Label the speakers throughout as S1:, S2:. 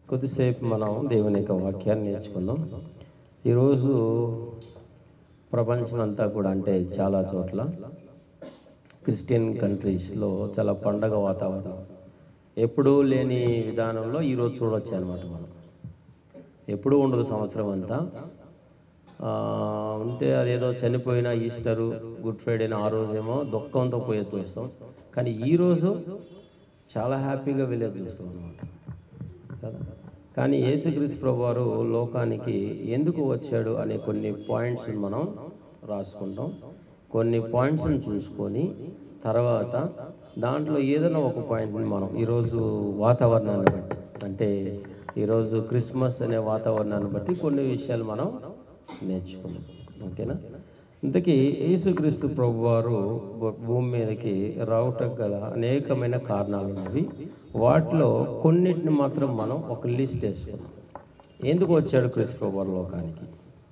S1: కొద్దిసేపు మనం దేవుని యొక్క వాక్యాన్ని నేర్చుకుందాం ఈరోజు ప్రపంచం అంతా కూడా అంటే చాలా చోట్ల క్రిస్టియన్ కంట్రీస్లో చాలా పండగ వాతావరణం ఎప్పుడూ లేని విధానంలో ఈరోజు చూడొచ్చు అనమాట మనం ఎప్పుడూ ఉండదు సంవత్సరం అంతా ఆ, ఉంటే అదేదో చనిపోయిన ఈస్టరు గుడ్ ఫ్రైడే ఆ రోజేమో దుఃఖంతో పోయేది చూస్తాం కానీ ఈరోజు చాలా హ్యాపీగా వెళ్ళేది చూస్తాం అనమాట కదా కానీ యేసుక్రీస్తు ప్రభు వారు లోకానికి ఎందుకు వచ్చాడు అనే కొన్ని పాయింట్స్ మనం రాసుకుంటాం కొన్ని పాయింట్స్ని చూసుకొని తర్వాత దాంట్లో ఏదైనా ఒక పాయింట్ని మనం ఈరోజు వాతావరణాన్ని బట్టి అంటే ఈరోజు క్రిస్మస్ అనే వాతావరణాన్ని బట్టి కొన్ని విషయాలు మనం నేర్చుకున్నాం ఓకేనా ఇంతకీ యేసుక్రీస్తు ప్రభు వారు భూమి మీదకి రావటం గల అనేకమైన కారణాలు ఉన్నవి వాటిలో కొన్నిటిని మాత్రం మనం ఒక లిస్ట్ వేసుకున్నాం ఎందుకు వచ్చాడు క్రీస్తు ప్రభు వారు లోకానికి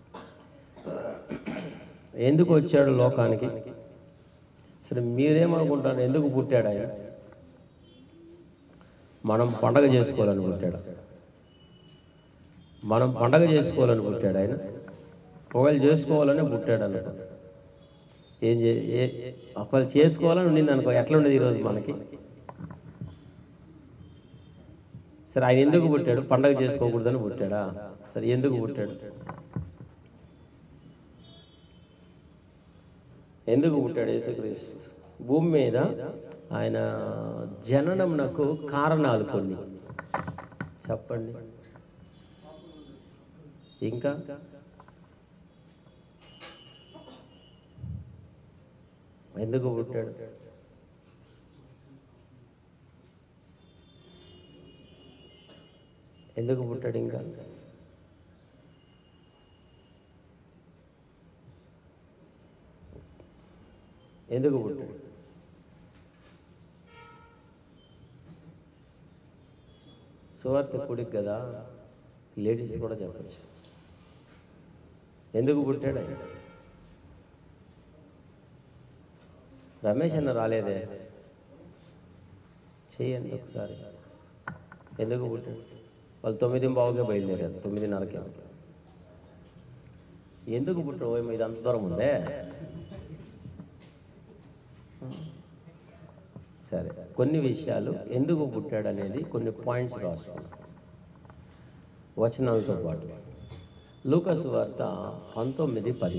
S1: ఎందుకు వచ్చాడు లోకానికి సరే మీరేమనుకుంటారు ఎందుకు పుట్టాడు ఆయన మనం పండగ చేసుకోవాలని పుట్టాడు మనం పండగ చేసుకోవాలని పుట్టాడు ఆయన ఒకవేళ చేసుకోవాలని పుట్టాడు అనుకో ఏం చే ఏ- ఒకవేళ చేసుకోవాలని ఉండింది అనుకో ఎట్లా ఉండేది ఈరోజు మనకి సరే ఆయన ఎందుకు పుట్టాడు పండగ చేసుకోకూడదని పుట్టాడా సరే ఎందుకు పుట్టాడు ఎందుకు పుట్టాడు యేసుక్రీస్తు భూమి మీద ఆయన జననంనకు కారణాలు కొన్ని చెప్పండి ఇంకా ఎందుకు పుట్టాడు ఎందుకు పుట్టాడు ఇంకా ఎందుకు పుట్టాడు సువార్త కుడికి కదా లేడీస్ కూడా చెప్పచ్చు ఎందుకు పుట్టాడు ఆయన? రమేష్ అన్న రాలేదే చేయండి ఒకసారి ఎందుకు పుట్టాడు వాళ్ళు తొమ్మిది బావుగా బయలుదేరారు తొమ్మిదిన్నరకే ఎందుకు పుట్టాడు ఓ ఇది అంత దూరం ఉందే సరే కొన్ని విషయాలు ఎందుకు పుట్టాడు అనేది కొన్ని పాయింట్స్ రాసుకున్నాం వచనాలతో పాటు లూకస్ వార్త పంతొమ్మిది పది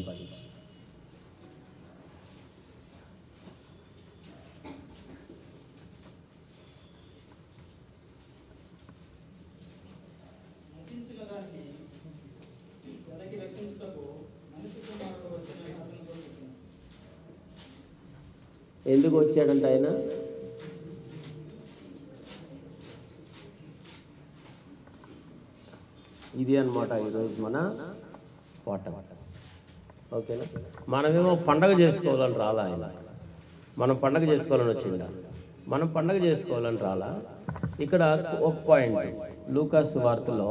S2: నశించిన దాన్ని వెనక్కి రక్షించుటకు మనిషి కుమారుడు వచ్చిన అతనితో చెప్పాను
S1: ఎందుకు వచ్చాడంట ఆయన ఇది అన్నమాట ఈరోజు మన పాట ఓకేనా మనమేమో పండగ చేసుకోవాలని రాలా ఆయన మనం పండగ చేసుకోవాలని వచ్చిందా మనం పండగ చేసుకోవాలని రాలా ఇక్కడ ఒక పాయింట్ లూకాస్ వార్తలో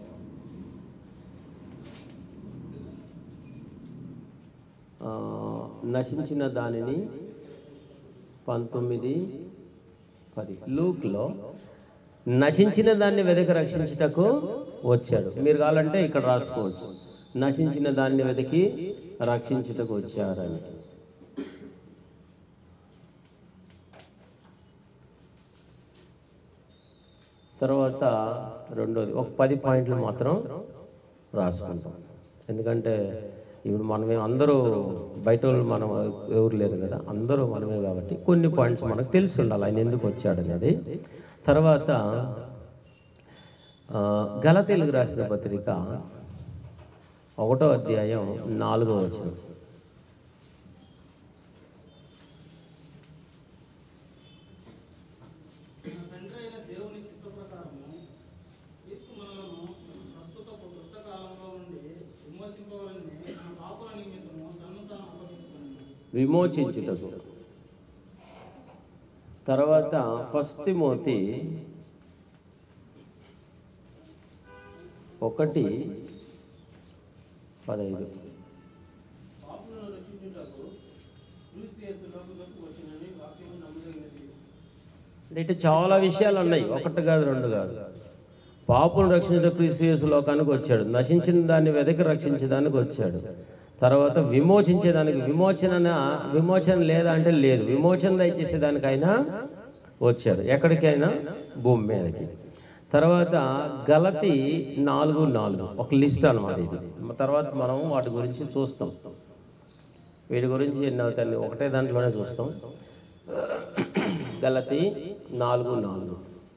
S1: ఆ, నశించిన దానిని పంతొమ్మిది పది లూక్లో నశించిన దాన్ని వెదక రక్షించుటకు వచ్చాడు మీరు కావాలంటే ఇక్కడ రాసుకోవచ్చు నశించిన దాన్ని వెతికి రక్షించుటకు వచ్చారని తర్వాత రెండోది ఒక పది పాయింట్లు మాత్రం రాసుకుంటాం ఎందుకంటే ఇప్పుడు మనమే అందరూ బయట వాళ్ళు మనం ఎవరు లేరు కదా అందరూ మనమే కాబట్టి కొన్ని పాయింట్స్ మనకు తెలిసి ఉండాలి ఆయన ఎందుకు వచ్చాడు అనేది తర్వాత ఆ, గలతీలకు రాసిన పత్రిక ఒకటో అధ్యాయం నాలుగో వచనం
S2: నా తండ్రి అయిన దేవుని చిత్త ప్రకారము క్రీస్తు మనలను ప్రస్తుత పుస్తకాలంలో నుండి విమోచింపవాలని మన పాపుల నిమిత్తము తను తాను అప్పగించుకున్నాను
S1: విమోచించుటకు తర్వాత ఫస్ట్ తిమోతి ఒకటి పదహైదు
S2: పాపులను రక్షించుటకు క్రీస్తు యేసు లోకములకు వచ్చినని వాక్యము నమ్మదగినది
S1: అంటే ఇటు చాలా విషయాలు ఉన్నాయి ఒకటి కాదు రెండు కాదు పాపును రక్షించే క్రీస్తు లోకానికి వచ్చాడు నశించిన దాన్ని వెదకి రక్షించడానికి వచ్చాడు తర్వాత విమోచించేదానికి విమోచన విమోచన లేదా అంటే లేదు విమోచన దయచేసేదానికైనా వచ్చాడు ఎక్కడికైనా భూమి మీదకి తర్వాత గలతి నాలుగు నాలుగు ఒక లిస్ట్ అన్నమాట ఇది తర్వాత మనం వాటి గురించి చూస్తాం వీటి గురించి ఎన్ని అవుతాయి ఒకటే దాంట్లోనే చూస్తాం గలతి నాలుగు నాలుగు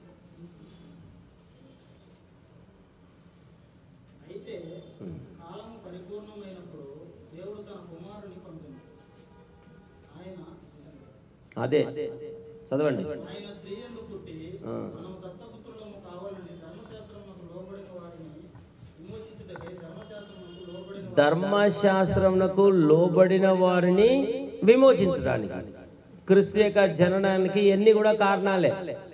S2: అయితే కాలం పరిపూర్ణమైనప్పుడు దేవుడు తన కుమారుని పంపింది ఆయన
S1: అదే చదవండి
S2: ఆయన స్త్రీ ఎందు పుట్టి
S1: ఆ.
S2: మనం దత్తపుత్రులము కావాలని ధర్మశాస్త్రమునకు లోబడిన వారిని విమోచించుటకై ధర్మశాస్త్రమునకు లోబడిన
S1: ధర్మశాస్త్రమునకు లోబడిన వారిని విమోచించడానికి క్రీస్తు యొక్క జననానికి ఎన్ని కూడా కారణాలే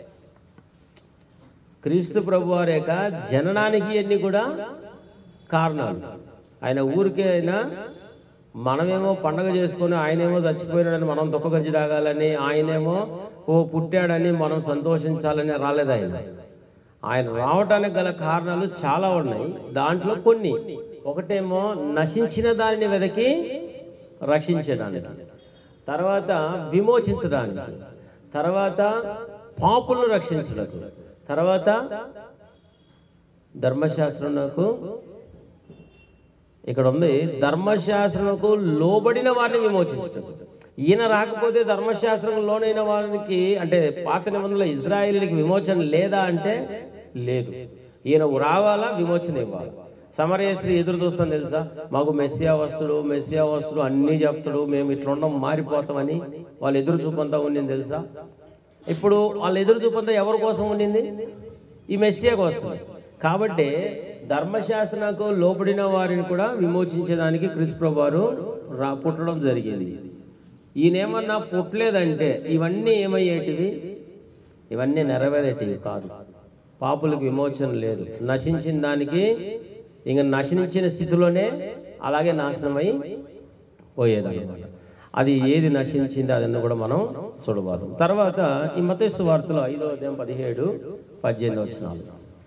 S1: క్రీస్తు ప్రభు వారి యొక్క జననానికి ఎన్ని కూడా కారణాలు ఆయన ఊరికే అయినా మనమేమో పండగ చేసుకొని ఆయనేమో చచ్చిపోయినాడని మనం దుఃఖ గంజి తాగాలని ఆయనేమో ఓ పుట్టాడని మనం సంతోషించాలని రాలేదు ఆయన ఆయన రావటానికి గల కారణాలు చాలా ఉన్నాయి దాంట్లో కొన్ని ఒకటేమో నశించిన దానిని వెదకి రక్షించడానికి తర్వాత విమోచించడానికి తర్వాత పాపులను రక్షించడానికి తర్వాత ధర్మశాస్త్రంకు ఇక్కడ ఉంది ధర్మశాస్త్రంకు లోబడిన వారిని విమోచించడం ఈయన రాకపోతే ధర్మశాస్త్రం లోనైన వారికి అంటే పాత నిబంధనలో ఇజ్రాయిలీకి విమోచన లేదా అంటే లేదు ఈయన రావాలా విమోచన ఇవ్వాలి సమరయ స్త్రీ ఎదురు చూస్తాం తెలుసా మాకు మెస్సియా వస్తుడు మెస్సియా వస్తుడు అన్నీ చెప్తాడు మేము ఇట్లా ఉండం మారిపోతామని వాళ్ళు ఎదురు చూపంతా ఉండింది తెలుసా ఇప్పుడు వాళ్ళ ఎదురు చూపంతా ఎవరి కోసం ఉండింది ఈ మెస్సియా కోసం కాబట్టి ధర్మశాస్త్రకు లోబడిన వారిని కూడా విమోచించడానికి క్రిస్ప్రో వారు రా పుట్టడం జరిగింది ఈయనేమన్నా పుట్టలేదంటే ఇవన్నీ ఏమయ్యేటివి ఇవన్నీ నెరవేరేటివి కాదు పాపులకు విమోచన లేదు నశించిన దానికి ఇంకా నశించిన స్థితిలోనే అలాగే నాశనమై పోయేదన్నమాట అది ఏది నశించింది అదన్నీ కూడా మనం చూడబోదాం తర్వాత ఈ మతేశ్వ వార్తలో ఐదో అధ్యాయం పదిహేడు పద్దెనిమిది వచ్చినాలు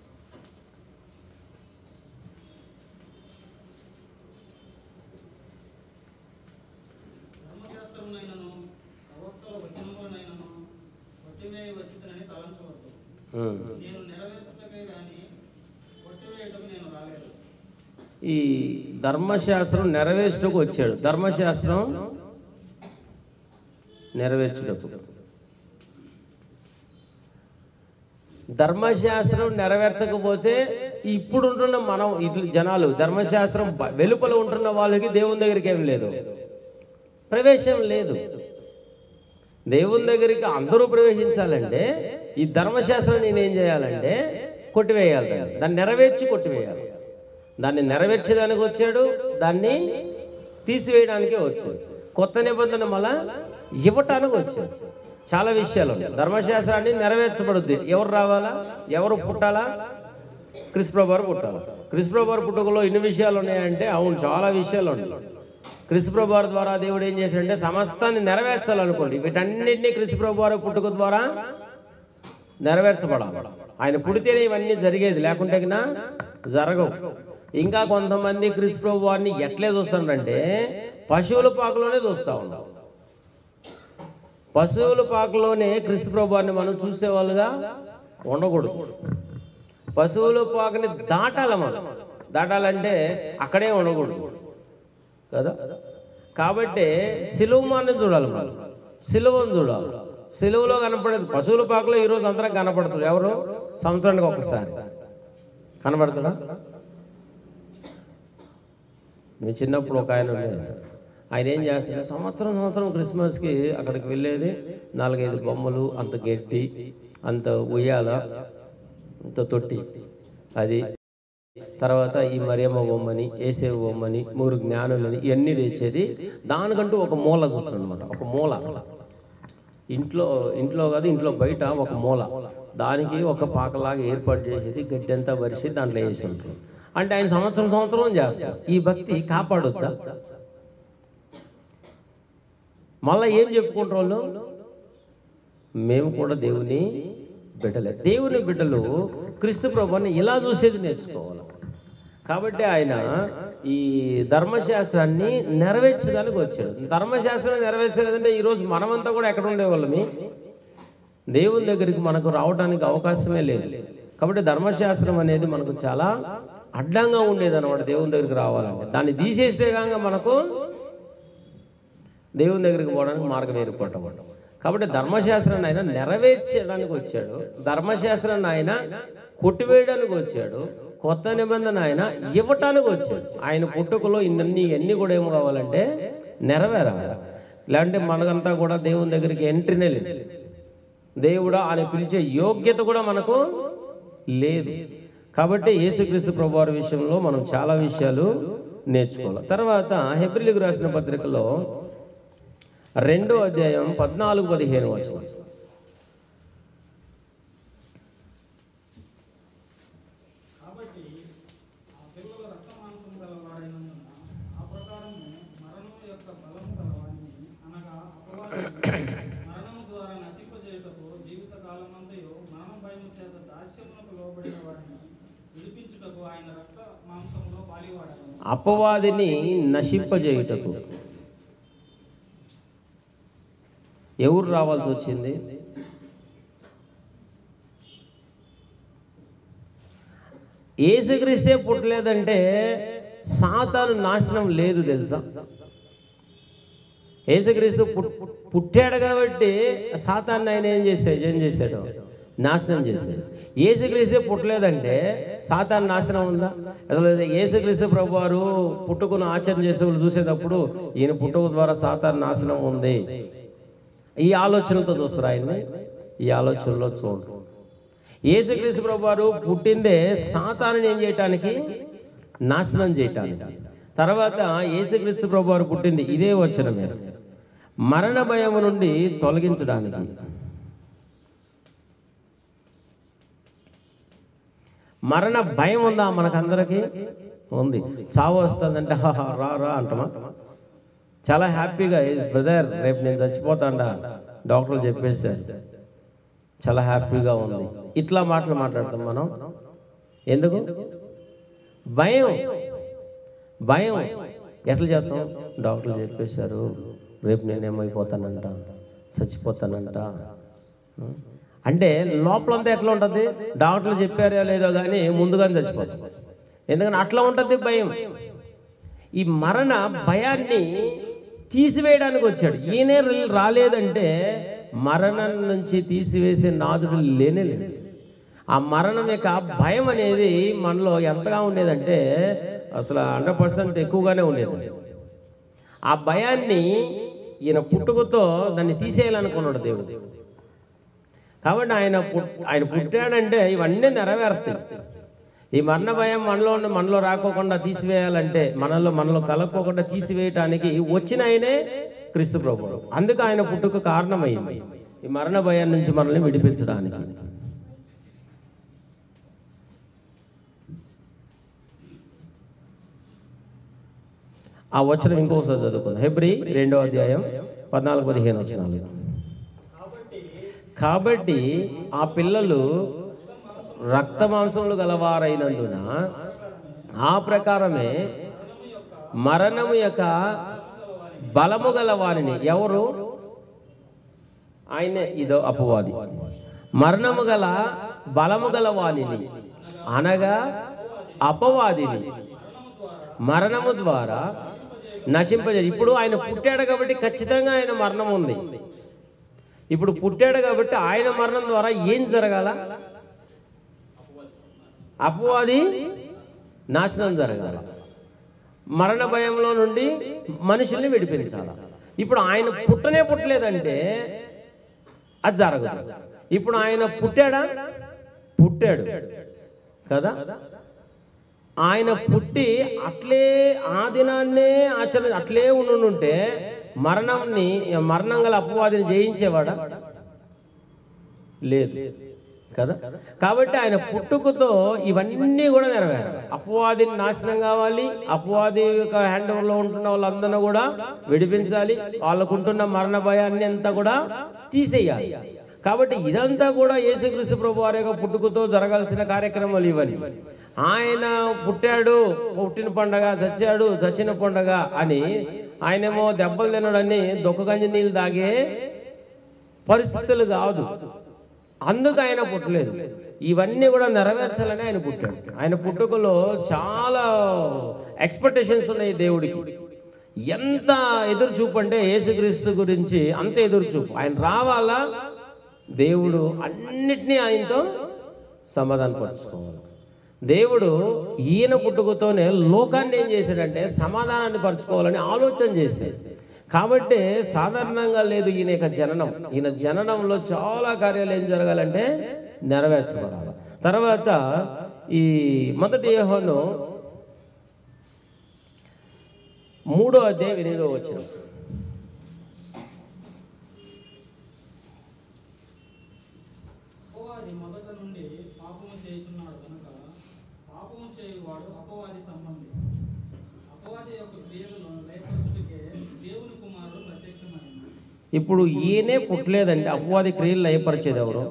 S2: ధర్మశాస్త్రమునైనను ప్రవక్తల వచనములనైనను కొట్టివేయ వచ్చితనని తలంచవద్దు
S1: ఉమ్.
S2: నేను నెరవేర్చుటకై గాని కొట్టివేయటకు నేను రాలేదు
S1: ఈ ధర్మశాస్త్రం నెరవేర్చుటకు వచ్చాడు ధర్మశాస్త్రం నెరవేర్చుటకు ధర్మశాస్త్రం నెరవేర్చకపోతే ఇప్పుడు ఉంటున్న మనం ఇట్ల జనాలు ధర్మశాస్త్రం బ- వెలుపల ఉంటున్న వాళ్ళకి దేవుని దగ్గరికి ఏం లేదు ప్రవేశం లేదు దేవుని దగ్గరికి అందరూ ప్రవేశించాలంటే ఈ ధర్మశాస్త్రం నేనేం చేయాలంటే కొట్టివేయాలి దాన్ని దాన్ని నెరవేర్చి కొట్టివేయాలి దాన్ని నెరవేర్చడానికి వచ్చాడు దాన్ని తీసివేయడానికే వచ్చాడు కొత్త నిబంధన మళ్ళా ఇవ్వటానికి వచ్చాడు చాలా విషయాలు ఉన్నాయి. ధర్మశాస్త్రాన్ని నెరవేర్చబడుద్ది ఎవరు రావాలా ఎవరు పుట్టాలా క్రిస్ప్రభారు పుట్టాలి క్రిస్ప్రభారు పుట్టుకలో ఇన్ని విషయాలు ఉన్నాయంటే అవును చాలా విషయాలు ఉన్నాయి క్రిస్ప్రభారు ద్వారా దేవుడు ఏం చేశాడంటే సమస్తాన్ని నెరవేర్చాలనుకోండి వీటన్నిటినీ క్రిస్ప్రభారు పుట్టుక ద్వారా నెరవేర్చబడాలి ఆయన పుడితేనే ఇవన్నీ జరిగేది లేకుంటే గినా జరగవు ఇంకా కొంతమంది క్రిస్ప్రభు వారిని ఎట్లే చూస్తారంటే పశువుల పాకలోనే చూస్తూ ఉన్నాం పశువుల పాకలోనే క్రిస్తు ప్రభువారిని మనం చూసేవాళ్ళుగా ఉండకూడదు పశువుల పాకని దాటాలి మనం దాటాలంటే అక్కడే ఉండకూడదు కదా కాబట్టి సిలువమాన్ని చూడాలి మనం సిలువను చూడాలి సిలువలో కనపడేది పశువుల పాకలో ఈరోజు అందరం కనపడుతుంది ఎవరు సంవత్సరానికి ఒకసారి కనపడుతుందా మీ చిన్నప్పుడు ఒక ఆయన ఉండేది ఆయన ఏం చేస్తారు సంవత్సరం సంవత్సరం క్రిస్మస్కి అక్కడికి వెళ్ళేది నాలుగైదు బొమ్మలు అంత గట్టి అంత ఉయ్యాల అంత తొట్టి అది తర్వాత ఈ మరియమ్మ బొమ్మని ఏసేవు బొమ్మని మూడు జ్ఞానులని ఇవన్నీ తెచ్చేది దానికంటూ ఒక మూల చూస్తాడు అనమాట ఒక మూల ఇంట్లో ఇంట్లో కాదు ఇంట్లో బయట ఒక మూల దానికి ఒక పాకలాగా ఏర్పాటు చేసేది గడ్డి అంతా పరిచి దాంట్లో వేసి ఉంటుంది అంటే ఆయన సంవత్సరం సంవత్సరం చేస్తారు ఈ భక్తి కాపాడొద్దా మళ్ళా ఏం చెప్పుకుంటారు వాళ్ళు మేము కూడా దేవుని బిడ్డలే దేవుని బిడ్డలు క్రీస్తు ప్రభుని ఇలా చూసేది నేర్చుకోవాలి కాబట్టి ఆయన ఈ ధర్మశాస్త్రాన్ని నెరవేర్చడానికి వచ్చాడు ధర్మశాస్త్రాన్ని నెరవేర్చలేదంటే ఈరోజు మనమంతా కూడా ఎక్కడ ఉండేవాళ్ళమి దేవుని దగ్గరికి మనకు రావడానికి అవకాశమే లేదు కాబట్టి ధర్మశాస్త్రం అనేది మనకు చాలా అడ్డంగా ఉండేది అనమాట దేవుని దగ్గరికి రావాలంటే దాన్ని తీసేస్తే కాక మనకు దేవుని దగ్గరికి పోవడానికి మార్గం ఏర్పడటం కాబట్టి ధర్మశాస్త్రాన్ని ఆయన నెరవేర్చడానికి వచ్చాడు ధర్మశాస్త్రాన్ని ఆయన కొట్టివేయడానికి వచ్చాడు కొత్త నిబంధన ఆయన ఇవ్వటానికి వచ్చాడు ఆయన పుట్టుకలో ఇన్ని అన్ని కూడా ఏం కావాలంటే నెరవేరాలి లేదంటే మనకంతా కూడా దేవుని దగ్గరికి ఎంట్రీనే లేదు దేవుడా అని పిలిచే యోగ్యత కూడా మనకు లేదు కాబట్టి యేసుక్రీస్తు ప్రభువారి విషయంలో మనం చాలా విషయాలు నేర్చుకోవాలి తర్వాత హెబ్రిలికి రాసిన పత్రికలో రెండో అధ్యాయం పద్నాలుగు పదిహేను వచ్చిన
S2: కాబట్టి ఆ పిల్లల రక్త మాంసం గలవారైనందున ఆ ప్రకారము మరణం యొక్క బలము గలవాడిని అనగా అపవాదిని మరణము ద్వారా నశింపజేయుటకు జీవిత కాలమంతయు మరణ భయము చేత దాస్యమునకు లోబడిన వాడిని విడిపించుటకు ఆయన రక్త మాంసంలో పాలివాడను
S1: అపవాదిని నశింపజేయుటకు ఎవరు రావాల్సి వచ్చింది ఏసుక్రీస్తే పుట్టలేదంటే సాతాను నాశనం లేదు తెలుసా ఏసుక్రీస్తు పుట్- పుట్టాడు కాబట్టి సాతాన్ని ఆయన ఏం చేశాడు ఏం చేశాడు నాశనం చేశాడు ఏసుక్రీస్తే పుట్టలేదంటే సాతాన్ నాశనం ఉందా అసలు ఏసుక్రీస్తు ప్రభు వారు పుట్టుకుని ఆచరణ చేసే వాళ్ళు చూసేటప్పుడు ఈయన పుట్టుక ద్వారా సాతాన్ నాశనం ఉంది ఈ ఆలోచనలతో చూస్తారు ఆయన్ని ఈ ఆలోచనలో చూడరు యేసుక్రీస్తు ప్రభు వారు పుట్టిందే సాతానుని ఏం చేయటానికి నాశనం చేయటానికి తర్వాత యేసుక్రీస్తు ప్రభు వారు పుట్టింది ఇదే వచ్చిన మీద మరణ భయము నుండి తొలగించడానికి మరణ భయం ఉందా మనకందరికి ఉంది చావు వస్తుందంటే "హహ, రా రా అంటమా చాలా హ్యాపీగా బ్రదర్ రేపు నేను చచ్చిపోతాండా డాక్టర్లు చెప్పేశారు చాలా హ్యాపీగా ఉంది ఇట్లా మాటలు మాట్లాడతాం మనం ఎందుకు భయం భయం ఎట్లా చేస్తాం డాక్టర్లు చెప్పేశారు రేపు నేనేమైపోతానంట చచ్చిపోతానంట ఉం? అంటే లోపలంతా ఎట్లా ఉంటుంది డాక్టర్లు చెప్పారో లేదో కానీ ముందుగానే చచ్చిపోతాం ఎందుకంటే అట్లా ఉంటుంది భయం ఈ మరణ భయాన్ని తీసివేయడానికి వచ్చాడు ఈయనే ర- రాలేదంటే మరణం నుంచి తీసివేసే నాదుడు లేనే లేదు ఆ మరణం యొక్క భయం అనేది మనలో ఎంతగా ఉండేదంటే అసలు హండ్రెడ్ పర్సెంట్ ఎక్కువగానే ఉండేది ఆ భయాన్ని ఈయన పుట్టుకతో దాన్ని తీసేయాలనుకున్నాడు దేవుడు కాబట్టి ఆయన పుట్- ఆయన పుట్టాడంటే ఇవన్నీ నెరవేరుతాయి ఈ మరణ భయం మనలో ఉన్న మనలో రాకోకుండా తీసివేయాలంటే మనలో మనలో కలక్కోకుండా తీసివేయటానికి వచ్చిన ఆయనే క్రీస్తు ప్రభు అందుకు ఆయన పుట్టుక కారణమైంది ఈ మరణ భయం నుంచి మనల్ని విడిపించడానికి ఆ వచనం ఇంకోసారి చదువుకుందాం హెబ్రి రెండో అధ్యాయం పద్నాలుగు పదిహేను వచనాలు
S2: కాబట్టి
S1: కాబట్టి ఆ పిల్లలు రక్త మాంసములు గలవారైనందున ఆ ప్రకారమే మరణము యొక్క బలము గల వారిని ఎవరు ఆయనే ఇదో అపవాది మరణము గల బలము గల వాణిని అనగా అపవాదిని మరణము ద్వారా నశింపజే ఇప్పుడు ఆయన పుట్టాడు కాబట్టి ఖచ్చితంగా ఆయన మరణం ఉంది ఇప్పుడు పుట్టాడు కాబట్టి ఆయన మరణం ద్వారా ఏం జరగాల అపవాది నాశనం జరగాల మరణ భయంలో నుండి మనుషుల్ని విడిపించాల ఇప్పుడు ఆయన పుట్టనే పుట్టలేదంటే అది జరగదు ఇప్పుడు ఆయన పుట్టాడా పుట్టాడు కదా ఆయన పుట్టి అట్లే ఆ దినాన్నే ఆచరణ అట్లే ఉండుంటే మరణంని మరణం గల అపవాదిని జయించేవాడా లేదు కదా కాబట్టి ఆయన పుట్టుకతో ఇవన్నీ కూడా నెరవేరాలి అపవాదిని నాశనం కావాలి అపవాది యొక్క హ్యాండ్ లో ఉంటున్న వాళ్ళందరినీ కూడా విడిపించాలి వాళ్ళకుంటున్న మరణ భయాన్ని అంతా కూడా తీసేయాలి కాబట్టి ఇదంతా కూడా యేసుక్రీస్తు ప్రభు వారి యొక్క పుట్టుకతో జరగాల్సిన కార్యక్రమాలు ఇవన్నీ ఆయన పుట్టాడు పుట్టిన పండగ చచ్చాడు చచ్చిన పండగ అని ఆయనేమో దెబ్బలు తినడని దొక్క గంజి నీళ్ళు తాగే పరిస్థితులు కాదు అందుకు ఆయన పుట్టలేదు ఇవన్నీ కూడా నెరవేర్చాలని ఆయన పుట్టాడు ఆయన పుట్టుకలో చాలా ఎక్స్పెక్టేషన్స్ ఉన్నాయి దేవుడికి ఎంత ఎదురు చూపు అంటే యేసుక్రీస్తు గురించి అంత ఎదురు చూపు ఆయన రావాలా దేవుడు అన్నిటినీ ఆయనతో సమాధానపరచుకోవాలి దేవుడు ఈయన పుట్టుకతోనే లోకాన్ని ఏం చేశాడంటే సమాధానాన్ని పరచుకోవాలని ఆలోచన చేశాడు కాబట్టి సాధారణంగా లేదు ఈయన యొక్క జననం ఈయన జననంలో చాలా కార్యాలు ఏం జరగాలంటే నెరవేర్చబడాలి తర్వాత ఈ మొదటి యోహోను మూడో అధ్యాయం ఎనిమిదో వచ్చిన
S2: అపవాది మొదట నుండి పాపము చేయుచున్నాడు కనుక పాపము చేయువాడు అపవాది సంబంధి అపవాది యొక్క క్రియలను లయపరచుటకే దేవుని కుమారుడు ప్రత్యక్షమైంది
S1: ఇప్పుడు ఈయనే పుట్టలేదండి అపవాది క్రియలు లయపరిచేది ఎవరు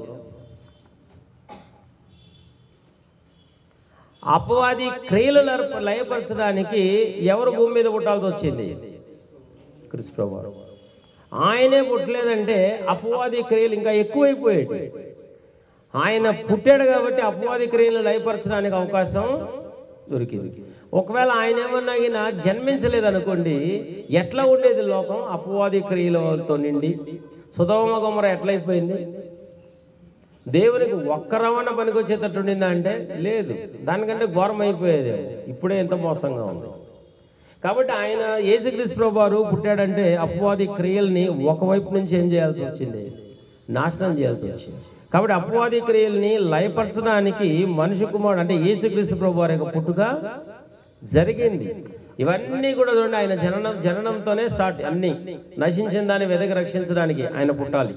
S1: అపవాది క్రియలు లర- లయపరచడానికి ఎవరు భూమి మీద పుట్టాల్సి వచ్చింది కృష్ణప్రభు ఆయనే పుట్టలేదంటే అపవాది క్రియలు ఇంకా ఎక్కువైపోయేటి ఆయన పుట్టాడు కాబట్టి అపవాది క్రియలు లయపరచడానికి అవకాశం దొరికింది ఒకవేళ ఆయన ఏమన్నా ఈయన జన్మించలేదు అనుకోండి ఎట్లా ఉండేది లోకం అపవాది క్రియలతో నిండి సుధోమ గుమర ఎట్లయిపోయింది దేవునికి ఒక్క రవాణా పనికి వచ్చేటట్టు ఉండిందా అంటే లేదు దానికంటే ఘోరం అయిపోయేది ఇప్పుడే ఎంత మోసంగా ఉంది కాబట్టి ఆయన యేసుక్రీస్తు ప్రభు వారు పుట్టాడంటే అపవాది క్రియల్ని ఒకవైపు నుంచి ఏం చేయాల్సి వచ్చింది నాశనం చేయాల్సి వచ్చింది కాబట్టి అపవాది క్రియల్ని లయపరచడానికి మనిషి కుమారుడు అంటే యేసుక్రీస్తు ప్రభు వారి యొక్క పుట్టుక జరిగింది ఇవన్నీ కూడా చూడండి ఆయన జననం జననంతోనే స్టార్ట్ అన్ని నశించిన దాన్ని వెదకి రక్షించడానికి ఆయన పుట్టాలి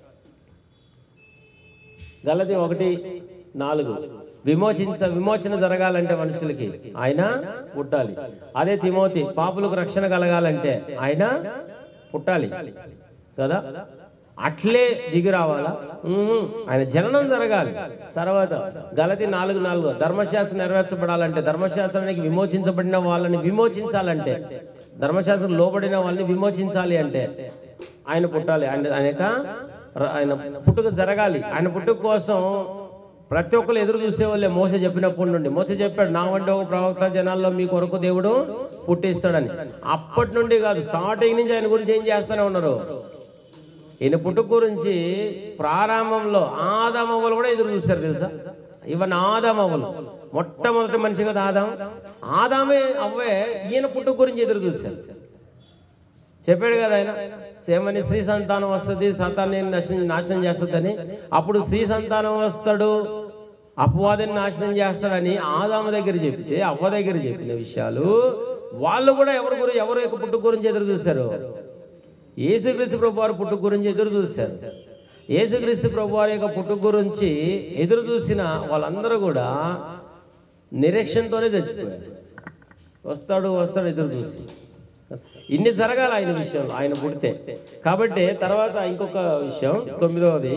S1: గలది ఒకటి నాలుగు విమోచించ విమోచన జరగాలంటే మనుషులకి ఆయన పుట్టాలి అదే తిమోతి పాపులకు రక్షణ కలగాలంటే ఆయన పుట్టాలి కదా అట్లే దిగి రావాలా ఉహు. ఆయన జననం జరగాలి తర్వాత గలతి నాలుగు నాలుగు ధర్మశాస్త్రం నెరవేర్చబడాలంటే ధర్మశాస్త్రానికి విమోచించబడిన వాళ్ళని విమోచించాలంటే ధర్మశాస్త్రం లోబడిన వాళ్ళని విమోచించాలి అంటే ఆయన పుట్టాలి ఆయన ఆయన యొక్క ర- ఆయన పుట్టుక జరగాలి ఆయన పుట్టుక కోసం ప్రతి ఒక్కరు ఎదురు చూసేవాళ్ళే మోస చెప్పినప్పటి నుండి మోస చెప్పాడు నా వంటి ఒక ప్రవక్త జనాల్లో మీ కొరకు దేవుడు పుట్టిస్తాడని అప్పటి నుండి కాదు స్టార్టింగ్ నుంచి ఆయన గురించి ఏం చేస్తూనే ఉన్నారు ఈయన పుట్టుక గురించి ప్రారంభంలో ఆదామవ్వలు కూడా ఎదురు చూస్తారు తెలుసా ఇవన్నీ ఆదామవ్వలు మొట్టమొదటి మనిషి కదా ఆదాం ఆదామే అవ్వే ఈయన పుట్టుక గురించి ఎదురు చూశారు చెప్పాడు కదా ఆయన సేమని స్త్రీ సంతానం వస్తుంది సంతాన్ని నాశనం నాశనం చేస్తుందని అప్పుడు స్త్రీ సంతానం వస్తాడు అపవాదిని నాశనం చేస్తాడని ఆదామ దగ్గర చెప్తే అవ్వ దగ్గర చెప్పిన విషయాలు వాళ్ళు కూడా ఎవరి గురించి ఎవరు యొక్క పుట్టుక గురించి ఎదురు చూశారు యేసుక్రీస్తు ప్రభు వారి పుట్టుక గురించి ఎదురు చూశారు యేసుక్రీస్తు ప్రభు వారి యొక్క పుట్టుక గురించి ఎదురు చూసిన వాళ్ళందరూ కూడా నిరీక్షణతోనే తెచ్చిపోయారు వస్తాడు వస్తాడు ఎదురు చూసి ఇన్ని జరగాలి ఆయన విషయంలో ఆయన పుడితే కాబట్టి తర్వాత ఇంకొక విషయం తొమ్మిదవది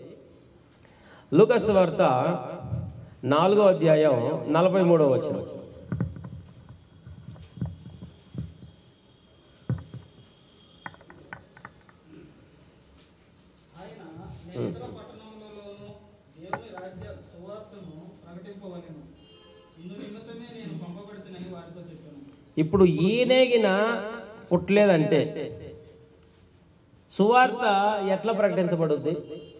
S1: లూకస్ వార్త నాలుగో అధ్యాయం నలభై మూడవ వచ్చిన
S2: ఆయన నేను ఇతర పట్టణములలోను దేవుని రాజ్య సువార్తను ప్రకటింపవలెను ఇందు నిమిత్తమే నేను పంపబడుతున్నని వారితో చెప్పాను
S1: ఇప్పుడు ఈయనేగిన పుట్టలేదంటే సువార్త ఎట్లా ప్రకటించబడుద్ది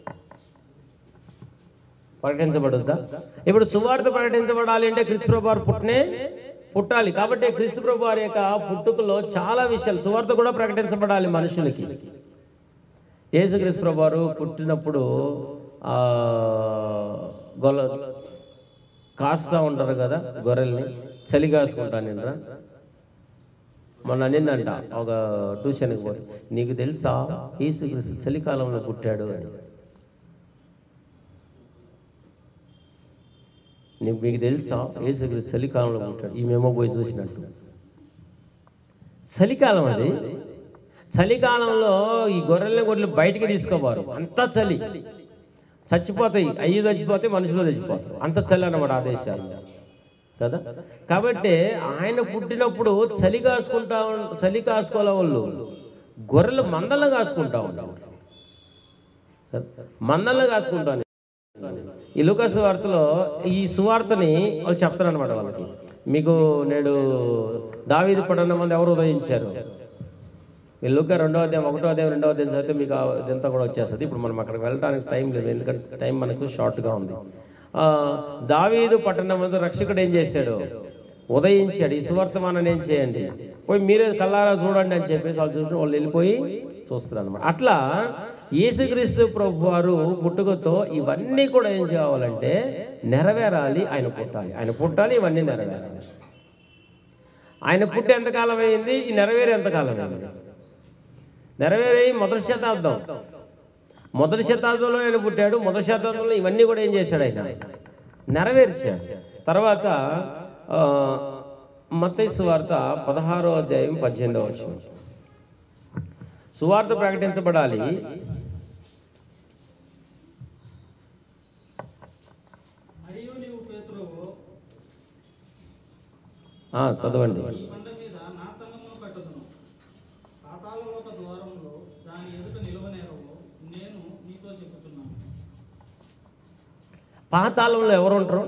S1: ప్రకటించబడుద్దా ఇప్పుడు సువార్త ప్రకటించబడాలి అంటే క్రీస్తు ప్రభు వారు పుట్టినే పుట్టాలి కాబట్టి క్రీస్తు ప్రభు వారి యొక్క పుట్టుకలో చాలా విషయాలు సువార్త కూడా ప్రకటించబడాలి మనుషులకి యేసుక్రీస్తు ప్రభు వారు పుట్టినప్పుడు ఆ గొల్ల కాస్తా ఉంటారు కదా గొర్రెల్ని చలి కాసుకుంటాను నేను మొన్న అనిందంట ఒక ట్యూషన్కి పోయి నీకు తెలుసా యేసుక్రీస్తు చలికాలంలో పుట్టాడు అని నీకు మీకు తెలుసా యేసుక్రీస్తు చలికాలంలో పుట్టాడు ఈమెమో పోయి చూసినట్టు చలికాలం అది చలికాలంలో ఈ గొర్రెల్ని గొర్రెలు బయటికి తీసుకోవారు అంతా చలి చచ్చిపోతాయి అయ్యి చచ్చిపోతే మనుషులు చచ్చిపోతారు అంత చలి అన్నమాట ఆ దేశాలు కదా కాబట్టి ఆయన పుట్టినప్పుడు చలి కాసుకుంటా ఉం- చలి కాసుకోలే వాళ్ళు గొర్రెలు మందలను కాసుకుంటా ఉంటారు మందలను కాసుకుంటాను ఈ లూకాసు వార్తలో ఈ సువార్తని వాళ్ళు చెప్తారు అనమాట వాళ్ళకి మీకు నేడు దావీదు పడన మంది ఎవరు ఉదయించారు ఈ లూకా రెండో అధ్యాయం ఒకటో అధ్యాయం రెండో అధ్యాయం చదివితే మీకు ఆ ఇదంతా కూడా వచ్చేస్తుంది ఇప్పుడు మనం అక్కడికి వెళ్ళడానికి టైం లేదు ఎందుకంటే టైం మనకు షార్ట్గా ఉంది ఆ, దావీదు పట్టణం మందు రక్షకుడు ఏం చేశాడు ఉదయించాడు ఈ సువర్తమానం ఏం చేయండి పోయి మీరే కల్లారా చూడండి అని చెప్పేసి వాళ్ళు చూసి వాళ్ళు వెళ్ళిపోయి చూస్తారు అనమాట అట్లా యేసుక్రీస్తు ప్రభు వారు పుట్టుకతో ఇవన్నీ కూడా ఏం చేయాలంటే నెరవేరాలి ఆయన పుట్టాలి ఆయన పుట్టాలి ఇవన్నీ నెరవేరాలి ఆయన పుట్టి ఎంతకాలం అయింది ఈ నెరవేరి ఎంతకాలం అయింది నెరవేరి మొదటి శతాబ్దం మొదటి శతాబ్దంలో ఆయన పుట్టాడు మొదటి శతాబ్దంలో ఇవన్నీ కూడా ఏం చేశాడు ఆయన నెరవేర్చాడు తర్వాత ఆ, మత్తయి సువార్త పదహారో అధ్యాయం పద్దెనిమిదో వచ్చిన సువార్త ప్రకటించబడాలి
S2: మరియు నీవు పేతురువు
S1: ఆ, చదవండి
S2: ఈ బండ మీద నా సంగమును కట్టుదును పాతాళలోక ద్వారంలో దాని ఎదుట నిలవనేరవు నేను నీతో చెప్పుచున్నాను
S1: పాతాళంలో ఎవరు ఉంటారు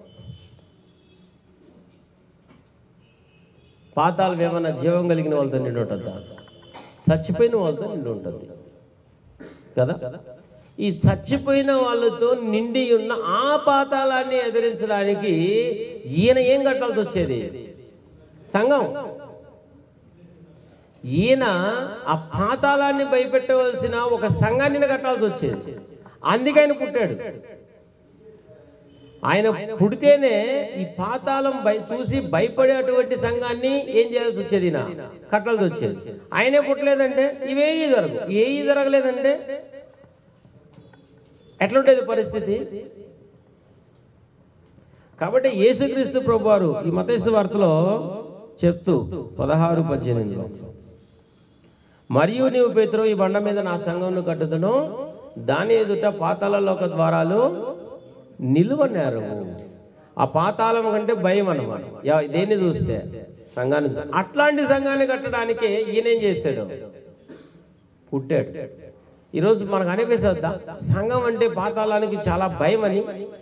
S1: పాతాళం ఏమన్నా జీవం కలిగిన వాళ్ళతో నిండి ఉంటుందా చచ్చిపోయిన వాళ్ళతో నిండి ఉంటుంది కదా ఈ చచ్చిపోయిన వాళ్ళతో నిండి ఉన్న ఆ పాతాళాన్ని ఎదిరించడానికి ఈయన ఏం కట్టాల్సి వచ్చేది సంఘం ఈయన ఆ పాతాళాన్ని భయపెట్టవలసిన ఒక సంఘాన్ని కట్టాల్సి వచ్చేది అందుకే ఆయన పుట్టాడు ఆయన పుడితేనే ఈ పాతాళం భయ చూసి భయపడేటువంటి సంఘాన్ని ఏం చేయాల్సి వచ్చేది ఈయన కట్టాల్సి వచ్చేది ఆయనే పుట్టలేదంటే ఇవేవి జరగవు ఏవి జరగలేదంటే ఎట్లుండేది పరిస్థితి కాబట్టి యేసుక్రీస్తు ప్రభువారు ఈ మతేసు వార్తలో చెప్తూ పదహారు పద్దెనిమిదిలో మరియు నీవు పేతురు ఈ బండ మీద నా సంఘంను కట్టుదును దాని ఎదుట పాతాళలోక ద్వారాలు నిలువన్నారు ఆ పాతాళం కంటే భయం అన్నమాట ఎవ- దేన్ని చూస్తే సంఘాన్ని చూస్తే. అట్లాంటి సంఘాన్ని కట్టడానికి ఈయన ఏం చేశాడు పుట్టాడు ఈరోజు మనకు అనిపిస్తుందా సంఘం అంటే పాతాళానికి చాలా భయం అని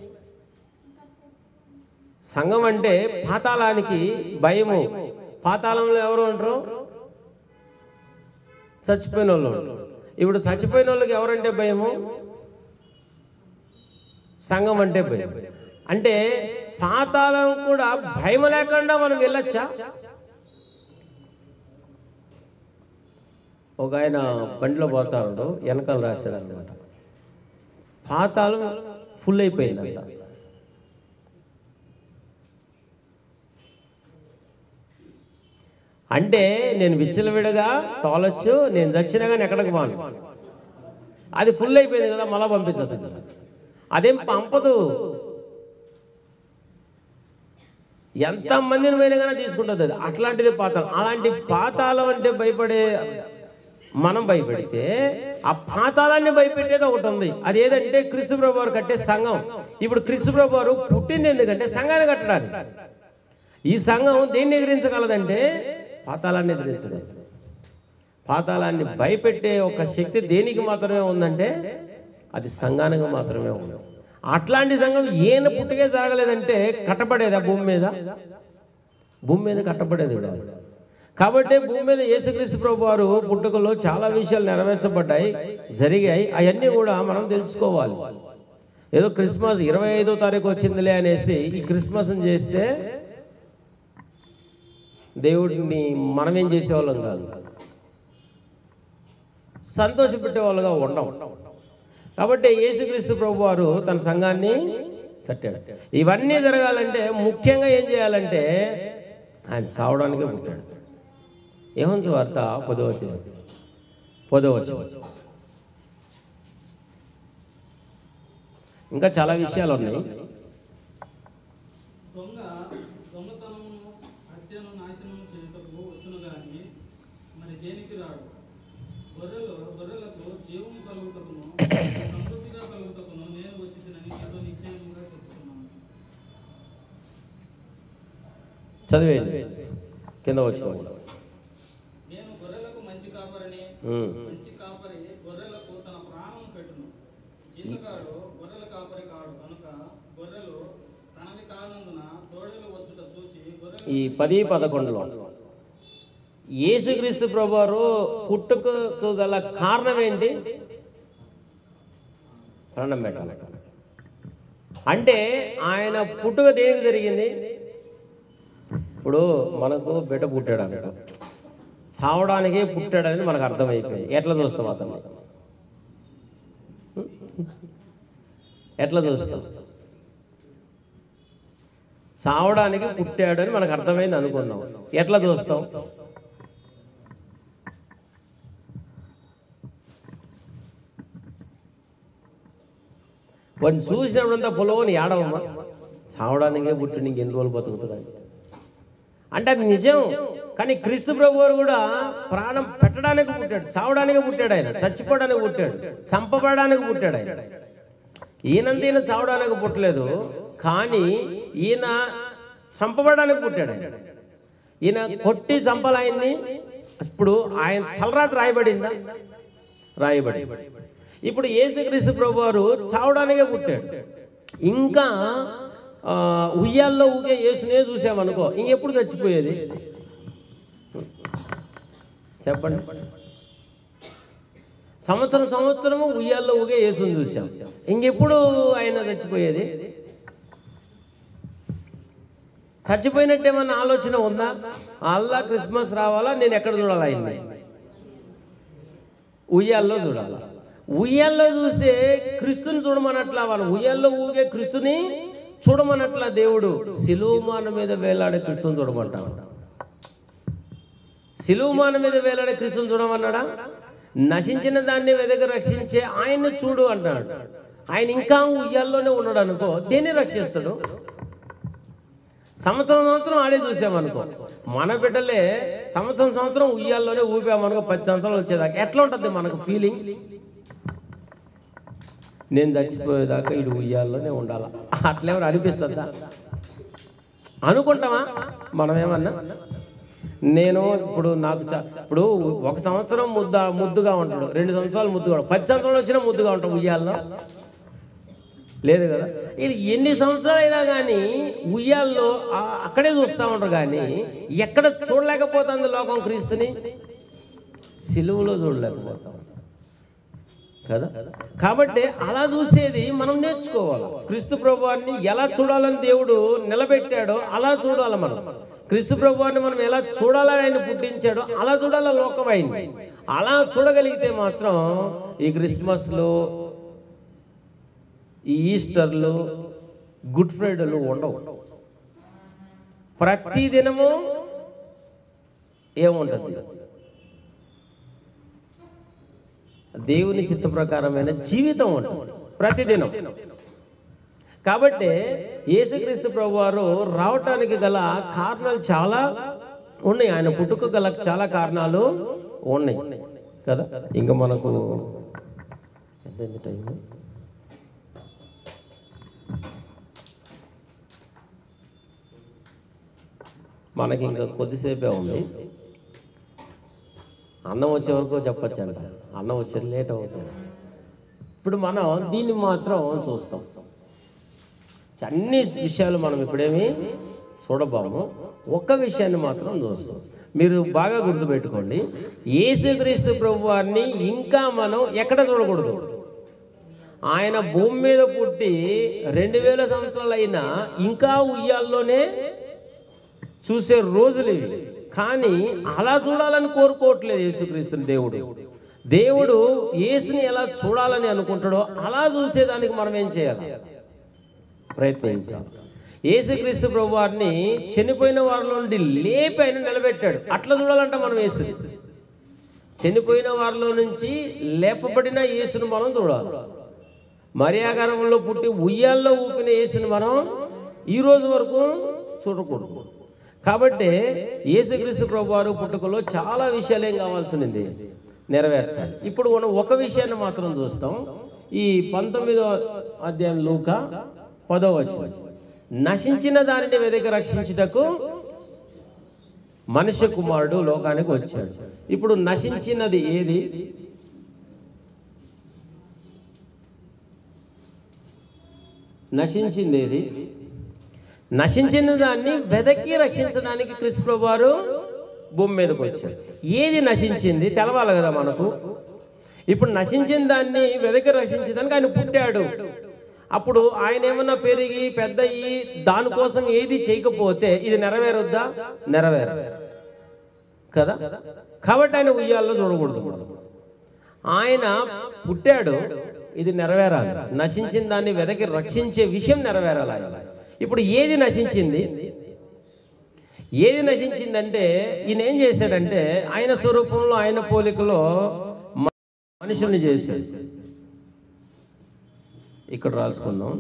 S1: సంఘం అంటే పాతాళానికి భయము పాతాళంలో ఎవరు ఉంటారు చచ్చిపోయిన వాళ్ళు ఉంటారు. ఇప్పుడు చచ్చిపోయిన వాళ్ళకి ఎవరంటే భయము సంఘం అంటే భయం అంటే పాతాళం కూడా భయం లేకుండా మనం వెళ్ళొచ్చా ఒక ఆయన బండిలో పోతాడు వెనకాల రాశాడు అనమాట పాతాళం ఫుల్ అయిపోయిందంట అంటే నేను విచ్చలవిడగా తోలొచ్చు నేను చచ్చినా కానీ ఎక్కడికి పోను అది ఫుల్ అయిపోయింది కదా మళ్ళా పంపించదు అదేం పంపదు ఎంత మందిని పోయినా కానీ తీసుకుంటుంది అది అట్లాంటిది పాతాళం అలాంటి పాతాళం అంటే భయపడే మనం భయపెడితే ఆ పాతాళాన్ని భయపెట్టేది ఒకటి ఉంది అది ఏదంటే క్రీస్తు ప్రభు వారు కట్టే సంఘం ఇప్పుడు క్రీస్తు ప్రభు వారు పుట్టింది ఎందుకంటే సంఘాన్ని కట్టడానికి ఈ సంఘం దేన్ని ఎదిరించగలదంటే పాతాళాన్ని ఎదిరించదు పాతాళాన్ని భయపెట్టే ఒక శక్తి దేనికి మాత్రమే ఉందంటే అది సంఘానికి మాత్రమే ఉంది అట్లాంటి సంఘం ఈయన పుట్టుకే జరగలేదంటే కట్టబడేదా భూమి మీద భూమి మీద కట్టబడేది కాదు కాబట్టి భూమి మీద యేసుక్రీస్తు ప్రభు వారు పుట్టుకలో చాలా విషయాలు నెరవేర్చబడ్డాయి జరిగాయి అవన్నీ కూడా మనం తెలుసుకోవాలి ఏదో క్రిస్మస్ ఇరవై ఐదో తారీఖు వచ్చిందిలే అనేసి ఈ క్రిస్మస్ని చేస్తే దేవుడిని మనం ఏం చేసేవాళ్ళం కాదు సంతోషపెట్టేవాళ్ళుగా ఉండం కాబట్టి యేసుక్రీస్తు ప్రభు వారు తన సంఘాన్ని కట్టాడు ఇవన్నీ జరగాలంటే ముఖ్యంగా ఏం చేయాలంటే ఆయన చావడానికే పుట్టాడు ఏమంచు వార్త పదవతి పదవచ్చు ఇంకా చాలా విషయాలు ఉన్నాయి
S2: దొంగ దొంగతనమును హత్యను నాశనము చేయుటకు వచ్చును గాని మరి దేనికి రాడు గొర్రెలు గొర్రెలకు జీవం కలుగుటకును సమృద్ధిగా కలుగుటకును నేను వచ్చిందని నీతో నిశ్చయముగా చెప్తున్నాను
S1: చదివేయండి కింద వచ్చి
S2: నేను గొర్రెలకు మంచి కాపరిని మంచి కాపరి గొర్రెలకు తన ప్రాణం పెట్టును జీతగాడు గొర్రెల కాపరి కాడు కనుక గొర్రెలు తనవి కానందున తోడేలు వచ్చుట చూచి
S1: ఈ
S2: గొర్రెలు
S1: పది పదకొండులో యేసుక్రీస్తు ప్రభువారు పుట్టుకకు గల కారణం ఏంటి ప్రాణం పెట్టాలి అంటే ఆయన పుట్టుక దేనికి జరిగింది ఇప్పుడు మనకు బిడ్డ పుట్టాడు అనుకో చావడానికే పుట్టాడని మనకు అర్థమైపోయింది ఎట్లా చూస్తాం అతన్ని ఎట్లా చూస్తాం చావడానికి పుట్టాడు అని మనకు అర్థమైంది అనుకుందాం ఎట్లా చూస్తాం వాడిని చూసినప్పుడంతా పొలవని ఏడవమ్మా చావడానికే పుట్టి నీకు ఎన్ని రోజులు బతుకుతుంది అంటే అది నిజం కానీ క్రీస్తు ప్రభు వారు కూడా ప్రాణం పెట్టడానికి పుట్టాడు చావడానికి పుట్టాడు ఆయన చచ్చిపోవడానికి పుట్టాడు చంపబడడానికి పుట్టాడు ఆయన ఈయనంత ఈయన చావడానికి పుట్టలేదు కానీ ఈయన చంపబడడానికి పుట్టాడు ఆయన ఈయన కొట్టి చంపాలి ఆయన్ని ఇప్పుడు ఆయన తలరాతి రాయబడిందా రాయబడి ఇప్పుడు యేసుక్రీస్తు ప్రభు వారు చావడానికే పుట్టాడు ఇంకా ఆ, ఉయ్యాల్లో ఊగే యేసునే చూసామనుకో ఇంకెప్పుడు చచ్చిపోయేది చెప్పండి సంవత్సరం సంవత్సరము ఉయ్యాల్లో ఊగే యేసుని చూసాం ఇంకెప్పుడు ఆయన చచ్చిపోయేది చచ్చిపోయినట్టేమన్నా ఆలోచన ఉందా అల్లా క్రిస్మస్ రావాలా నేను ఎక్కడ చూడాలా ఆయన్ని ఉయ్యాల్లో చూడాలి ఉయ్యాల్లో చూసే క్రిస్తుని చూడమనట్లా వాళ్ళు ఉయ్యాల్లో ఊగే క్రిస్తుని చూడమనట్లా దేవుడు సిలువుమాన మీద వేలాడే క్రిస్తుని చూడమంటాడు సిలువుమాన మీద వేలాడే క్రిస్తుని చూడమన్నాడా నశించిన దాన్ని వెదక రక్షించే ఆయన్ని చూడు అంటాడు ఆయన ఇంకా ఉయ్యాల్లోనే ఉన్నాడు అనుకో దేన్ని రక్షిస్తాడు సంవత్సరం సంవత్సరం ఆడే చూసామనుకో మన బిడ్డలే సంవత్సరం సంవత్సరం ఉయ్యాల్లోనే ఊపామనుకో పది సంవత్సరాలు వచ్చేదాకా ఎట్లా ఉంటుంది మనకు ఫీలింగ్ నేను చచ్చిపోయేదాకా ఇటు ఉయ్యాల్లోనే ఉండాలా అట్లేమని అనిపిస్తుందా అనుకుంటామా మనం ఏమన్నా నేను ఇప్పుడు నాకు చ- ఇప్పుడు ఒక సంవత్సరం ముద్ద ముద్దుగా ఉంటాడు రెండు సంవత్సరాలు ముద్దుగా ఉంటాడు పది సంవత్సరాలు వచ్చినా ముద్దుగా ఉంటాం ఉయ్యాల్లో లేదు కదా ఇది ఎన్ని సంవత్సరాలు అయినా కానీ ఉయ్యాల్లో ఆ- అక్కడే చూస్తూ ఉంటారు కానీ ఎక్కడ చూడలేకపోతుంది లోకం క్రీస్తుని సిలువలో చూడలేకపోతాం కదా కాబట్టి అలా చూసేది మనం నేర్చుకోవాలి క్రీస్తు ప్రభువాన్ని ఎలా చూడాలని దేవుడు నిలబెట్టాడో అలా చూడాలి మనం క్రీస్తు ప్రభువాన్ని మనం ఎలా చూడాలని ఆయన పుట్టించాడో అలా చూడాల లోకం అయింది అలా చూడగలిగితే మాత్రం ఈ క్రిస్మస్లు ఈ ఈస్టర్లు గుడ్ ఫ్రైడేలు ఉండవు ప్రతి దినము ఏముంటుంది దేవుని చిత్త ప్రకారమైన జీవితం ఉంటుంది ప్రతిదినం కాబట్టి యేసుక్రీస్తు ప్రభు వారు రావటానికి గల కారణాలు చాలా ఉన్నాయి ఆయన పుట్టుక గల చాలా కారణాలు ఉన్నాయి కదా ఇంకా మనకు ఎంతైంది టైం మనకి ఇంకా కొద్దిసేపే ఉంది అన్నం వచ్చే వరకు చెప్పచ్చు అంట అన్నం వచ్చేది లేట్ అవుతుంది ఇప్పుడు మనం దీన్ని మాత్రం చూస్తాం అన్ని విషయాలు మనం ఇప్పుడేమి చూడబాము ఒక్క విషయాన్ని మాత్రం చూస్తాం మీరు బాగా గుర్తుపెట్టుకోండి యేసుక్రీస్తు ప్రభు వారిని ఇంకా మనం ఎక్కడ చూడకూడదు ఆయన భూమి మీద పుట్టి రెండు వేల సంవత్సరాలు అయినా ఇంకా ఉయ్యాల్లోనే చూసే రోజులు ఇవి కానీ అలా చూడాలని కోరుకోవట్లేదు యేసుక్రీస్తుని దేవుడు దేవుడు యేసుని ఎలా చూడాలని అనుకుంటాడో అలా చూసేదానికి మనం ఏం చేయాలి ప్రయత్నించాలి యేసుక్రీస్తు ప్రభు వారిని చనిపోయిన వారిలో నుండి లేపి ఆయన నిలబెట్టాడు అట్లా చూడాలంట మనం యేసుని చనిపోయిన వారిలో నుంచి లేపబడిన యేసును మనం చూడాలి మర్యాగరంలో పుట్టి ఉయ్యాల్లో ఊపిన యేసుని మనం ఈ రోజు వరకు చూడకూడదు కాబట్టి యేసుక్రీస్తు ప్రభు వారు పుట్టుకలో చాలా విషయాలు ఏం కావాల్సింది నెరవేర్చాలి ఇప్పుడు మనం ఒక విషయాన్ని మాత్రం చూస్తాం ఈ పంతొమ్మిదో అధ్యాయం లూక పదో వచనం నశించిన దానిని వెదకి రక్షించుటకు మనుష్య కుమారుడు లోకానికి వచ్చాడు ఇప్పుడు నశించినది ఏది నశించింది ఏది నశించిన దాన్ని వెదకి రక్షించడానికి క్రిస్తు వారు భూమి మీదకి వచ్చాడు ఏది నశించింది తెలవాలి కదా మనకు ఇప్పుడు నశించిన దాన్ని వెదకి రక్షించడానికి ఆయన పుట్టాడు అప్పుడు ఆయన ఏమన్నా పెరిగి పెద్దయి దానికోసం ఏది చేయకపోతే ఇది నెరవేరొద్దా నెరవేర కదా కాబట్టి ఆయన ఉయ్యాల్లో చూడకూడదు మనం ఆయన పుట్టాడు ఇది నెరవేరాలి నశించిన దాన్ని వెదకి రక్షించే విషయం నెరవేరాలి ఆయన ఇప్పుడు ఏది నశించింది ఏది నశించిందంటే ఈయన ఏం చేశాడంటే ఆయన స్వరూపంలో ఆయన పోలికలో మ- మనుషుల్ని చేశాడు ఇక్కడ రాసుకుందాం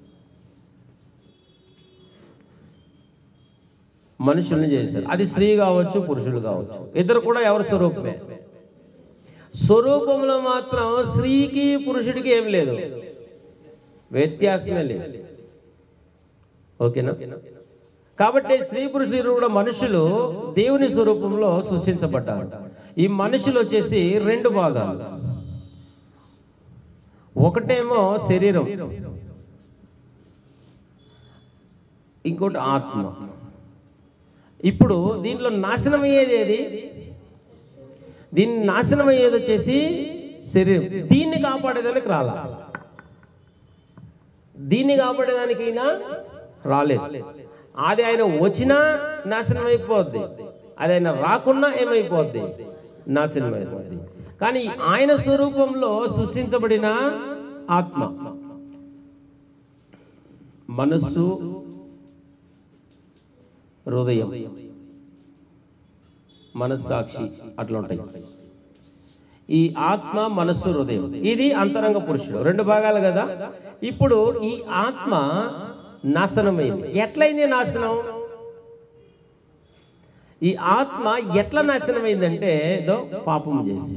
S1: మనుషుల్ని చేశారు అది స్త్రీ కావచ్చు పురుషులు కావచ్చు ఇద్దరు కూడా ఎవరి స్వరూపమే స్వరూపంలో మాత్రం స్త్రీకి పురుషుడికి ఏం లేదు వ్యత్యాసమే లేదు ఓకేనా కాబట్టి స్త్రీ పురుషులు ఇరువురు కూడా మనుషులు దేవుని స్వరూపంలో సృష్టించబడ్డారు ఈ మనుషులు వచ్చేసి రెండు భాగాలు ఒకటేమో శరీరం ఇంకోటి ఆత్మ ఇప్పుడు దీంట్లో నాశనం అయ్యేది ఏది దీన్ని నాశనం అయ్యేది వచ్చేసి శరీరం దీన్ని కాపాడేదానికి రాలా దీన్ని కాపాడేదానికైనా రాలేదు అది ఆయన వచ్చినా నాశనం అయిపోద్ది అది ఆయన రాకున్నా ఏమైపోద్ది నాశనం అయిపోద్ది కానీ ఆయన స్వరూపంలో సృష్టించబడిన ఆత్మ మనస్సు హృదయం మనస్సాక్షి అట్లా ఉంటాయి ఈ ఆత్మ మనస్సు హృదయం ఇది అంతరంగ పురుషుడు రెండు భాగాలు కదా ఇప్పుడు ఈ ఆత్మ నాశనమైంది ఎట్లయింది నాశనం ఈ ఆత్మ ఎట్లా నాశనమైందంటే ఏదో పాపం చేసి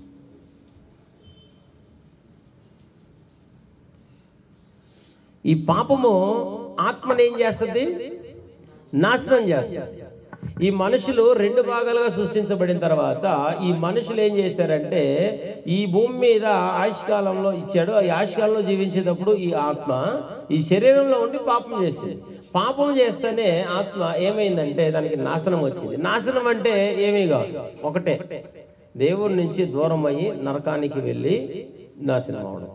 S1: ఈ పాపము ఆత్మని ఏం చేస్తుంది నాశనం చేస్తుంది ఈ మనుషులు రెండు భాగాలుగా సృష్టించబడిన తర్వాత ఈ మనుషులు ఏం చేశారంటే ఈ భూమి మీద ఆయుష్కాలంలో ఇచ్చాడు ఆ ఆయుష్కాలంలో జీవించేటప్పుడు ఈ ఆత్మ ఈ శరీరంలో ఉండి పాపం చేసింది పాపం చేస్తేనే ఆత్మ ఏమైందంటే దానికి నాశనం వచ్చింది నాశనం అంటే ఏమీ కాదు ఒకటే దేవుడి నుంచి దూరం అయ్యి నరకానికి వెళ్ళి నాశనం అవడం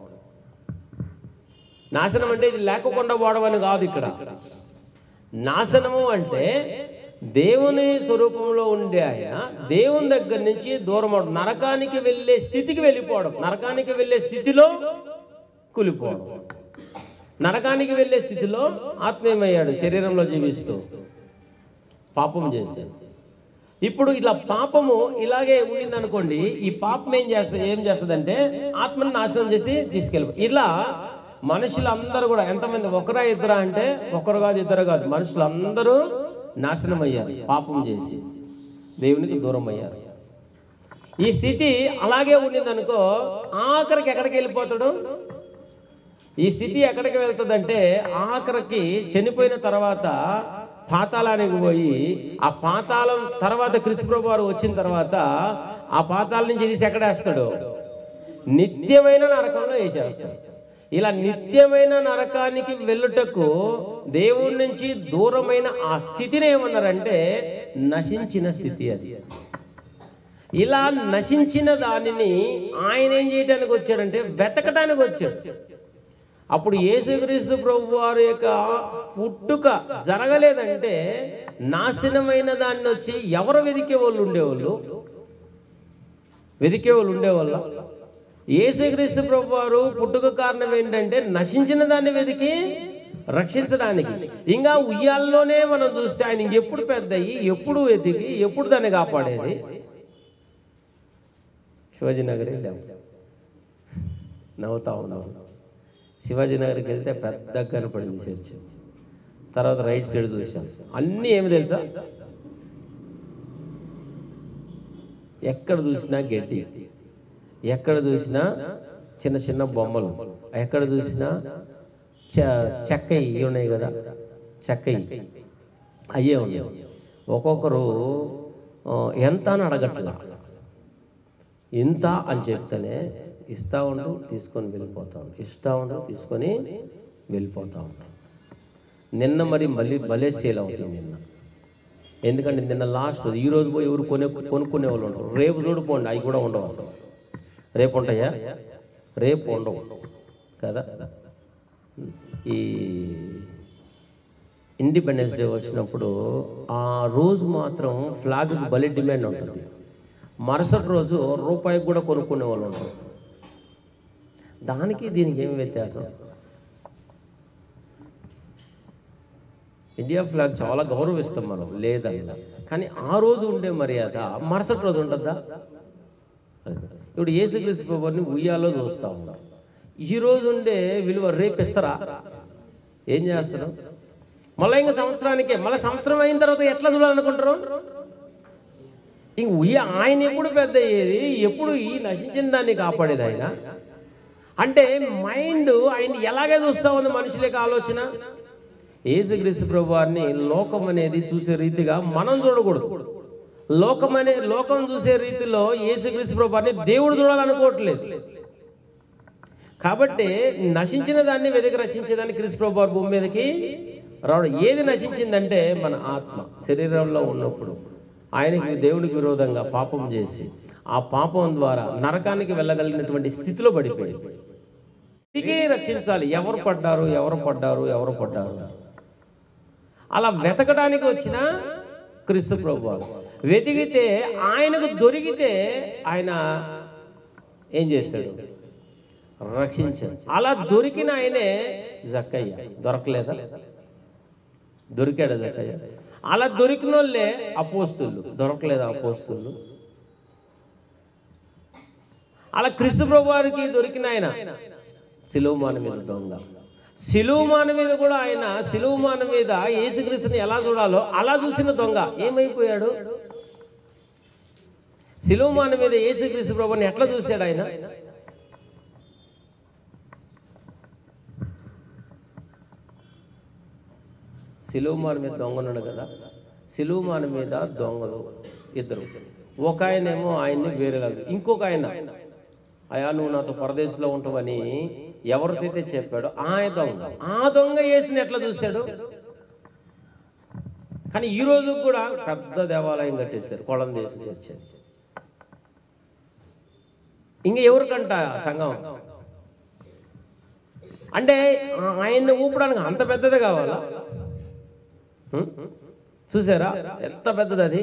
S1: నాశనం అంటే ఇది లేకుండా పోవడం అని కాదు ఇక్కడ నాశనము అంటే దేవుని స్వరూపంలో ఉండే ఆయన దేవుని దగ్గర నుంచి దూరం అవడం నరకానికి వెళ్ళే స్థితికి వెళ్ళిపోవడం నరకానికి వెళ్ళే స్థితిలో కూలిపోవడం నరకానికి వెళ్ళే స్థితిలో ఆత్మీయమయ్యాడు శరీరంలో జీవిస్తూ పాపం చేశాడు ఇప్పుడు ఇలా పాపము ఇలాగే ఉండింది అనుకోండి ఈ పాపం ఏం చేస్తుంది ఏం చేస్తుందంటే ఆత్మను నాశనం చేసి తీసుకెళ్ళి ఇలా మనుషులందరూ కూడా ఎంతమంది ఒకరా ఇద్దరా అంటే ఒకరు కాదు ఇద్దరు కాదు మనుషులందరూ నాశనం అయ్యారు పాపం చేసి దేవునికి దూరం అయ్యారు ఈ స్థితి అలాగే ఉండింది అనుకో ఆఖరికి ఎక్కడికి వెళ్ళిపోతాడు ఈ స్థితి ఎక్కడికి వెళ్తుందంటే ఆఖరికి చనిపోయిన తర్వాత పాతాళానికి పోయి ఆ పాతాళం తర్వాత క్రిస్తుప్రభు వారు వచ్చిన తర్వాత ఆ పాతాళం నుంచి తీసి ఎక్కడ వేస్తాడు నిత్యమైన నరకంలో వేసేస్తాడు ఇలా నిత్యమైన నరకానికి వెళ్ళుటకు దేవుడి నుంచి దూరమైన ఆ స్థితిని ఏమన్నారంటే నశించిన స్థితి అది ఇలా నశించిన దానిని ఆయన ఏం చేయడానికి వచ్చాడంటే వెతకడానికి వచ్చాడు అప్పుడు యేసుక్రీస్తు ప్రభు వారి యొక్క పుట్టుక జరగలేదంటే నాశనమైన దాన్ని వచ్చి ఎవరు వెదికే వాళ్ళు ఉండేవాళ్ళు వెదికే వాళ్ళు ఉండేవాళ్ళ యేసుక్రీస్తు ప్రభు వారు పుట్టుక కారణం ఏంటంటే నశించిన దాన్ని వెతికి రక్షించడానికి ఇంకా ఉయ్యాల్లోనే మనం చూస్తే ఆయన ఇంకెప్పుడు పెద్దయి ఎప్పుడు వెతికి ఎప్పుడు దాన్ని కాపాడేది శివాజీ నగర్ వెళ్ళాం నవ్వుతా ఉన్నాం శివాజీ నగర్కి వెళ్తే పెద్ద కనపడింది చర్చ్ తర్వాత రైట్ సైడ్ చూసాం అన్నీ ఏమి తెలుసా ఎక్కడ చూసినా గడ్డి ఎక్కడ చూసినా చిన్న చిన్న బొమ్మలు ఎక్కడ చూసినా చ- చెక్కయి ఇవి ఉన్నాయి కదా చెక్కయి అయ్యే ఉన్నాయి ఒక్కొక్కరు ఆ, ఎంత అని అడగట్లా ఇంత అని చెప్తేనే ఇస్తా ఉండు తీసుకొని వెళ్ళిపోతా ఉండు ఇస్తా ఉండు తీసుకొని వెళ్ళిపోతా ఉంటాం నిన్న మరి మళ్ళీ భలే సేల్ అవుతుంది నిన్న ఎందుకంటే నిన్న లాస్ట్ ఈ రోజు పోయి ఎవరు కొనే కొనుక్కునే వాళ్ళు ఉంటారు రేపు చూడుకోండి అవి కూడా ఉండవు అసలు రేపు ఉంటాయా రేపు ఉండవు కదా ఈ ఇండిపెండెన్స్ డే వచ్చినప్పుడు ఆ రోజు మాత్రం ఫ్లాగ్కి భలే డిమాండ్ ఉంటుంది మరుసటి రోజు రూపాయికి కూడా కొనుక్కునే వాళ్ళు ఉంటారు దానికి దీనికి ఏమి వ్యత్యాసం ఇండియా ఫ్లాగ్ చాలా గౌరవిస్తాం మనం లేదన్న కానీ ఆ రోజు ఉండే మర్యాద మరుసటి రోజు ఉంటుందా ఇప్పుడు ఏసుక్రీస్తు ప్రభుని ఉయ్యాలో చూస్తా ఉన్నాం ఈ రోజు ఉండే విలువ రేపు ఇస్తారా ఏం చేస్తారు మళ్ళీ ఇంకా సంవత్సరానికే మళ్ళీ సంవత్సరం అయిన తర్వాత ఎట్లా చూడాలనుకుంటారు ఇంక ఉయ్య ఆయన ఎప్పుడు పెద్ద అయ్యేది ఎప్పుడు ఈ నశించిన దాన్ని కాపాడేది ఆయన అంటే మైండ్ ఆయన ఎలాగే చూస్తా ఉంది మనుషులకి ఆలోచన యేసుక్రీస్తు ప్రభు వారిని లోకం అనేది చూసే రీతిగా మనం చూడకూడదు లోకం అనే లోకం చూసే రీతిలో యేసుక్రీస్తు ప్రభు వారిని దేవుడు చూడాలనుకోవట్లేదు కాబట్టి నశించిన దాన్ని వెతికి రక్షించేదాన్ని క్రీస్తు ప్రభు వారి భూమి మీదకి రావడం ఏది నశించిందంటే మన ఆత్మ శరీరంలో ఉన్నప్పుడు ఆయనకి దేవునికి విరోధంగా పాపం చేసి ఆ పాపం ద్వారా నరకానికి వెళ్ళగలిగినటువంటి స్థితిలో పడిపోయింది తిరిగి రక్షించాలి ఎవరు పడ్డారు ఎవరు పడ్డారు ఎవరు పడ్డారు అలా వెతకడానికి వచ్చిన క్రీస్తు ప్రభు వారు. వెతికితే ఆయనకు దొరికితే ఆయన ఏం చేశాడు రక్షించాడు అలా దొరికిన ఆయనే జక్కయ్య దొరకలేదా దొరికాడు జక్కయ్య అలా దొరికిన వాళ్ళే అపోస్తులు దొరకలేదా అపోస్తులు అలా క్రీస్తు ప్రభు వారికి దొరికిన ఆయన సిలువమాన మీద దొంగ సిలువమాన మీద కూడా ఆయన సిలువమాన మీద యేసుక్రీస్తుని ఎలా చూడాలో అలా చూసిన దొంగ ఏమైపోయాడు సిలువమాన మీద యేసుక్రీస్తు ప్రభుని ఎట్లా చూశాడు ఆయన సిలువమాన మీద దొంగ ఉన్నాడు కదా సిలువమాన మీద దొంగలు ఇద్దరు ఒక ఆయనేమో ఆయన్ని వేరేలా ఇంకొక ఆయన అయా నువ్వు నాతో పరదేశంలో ఉంటావని ఎవరికైతే చెప్పాడో ఆ దొంగ ఆ దొంగ వేసిన ఎట్లా చూశాడు కానీ ఈ రోజు కూడా పెద్ద దేవాలయం కట్టేశారు కొలం దేశం చర్చ ఇంక ఎవరికంట సంఘం అంటే ఆ- ఆయన్ని ఊపడానికి అంత పెద్దది కావాలా హ్మ్? చూసారా ఎంత పెద్దది అది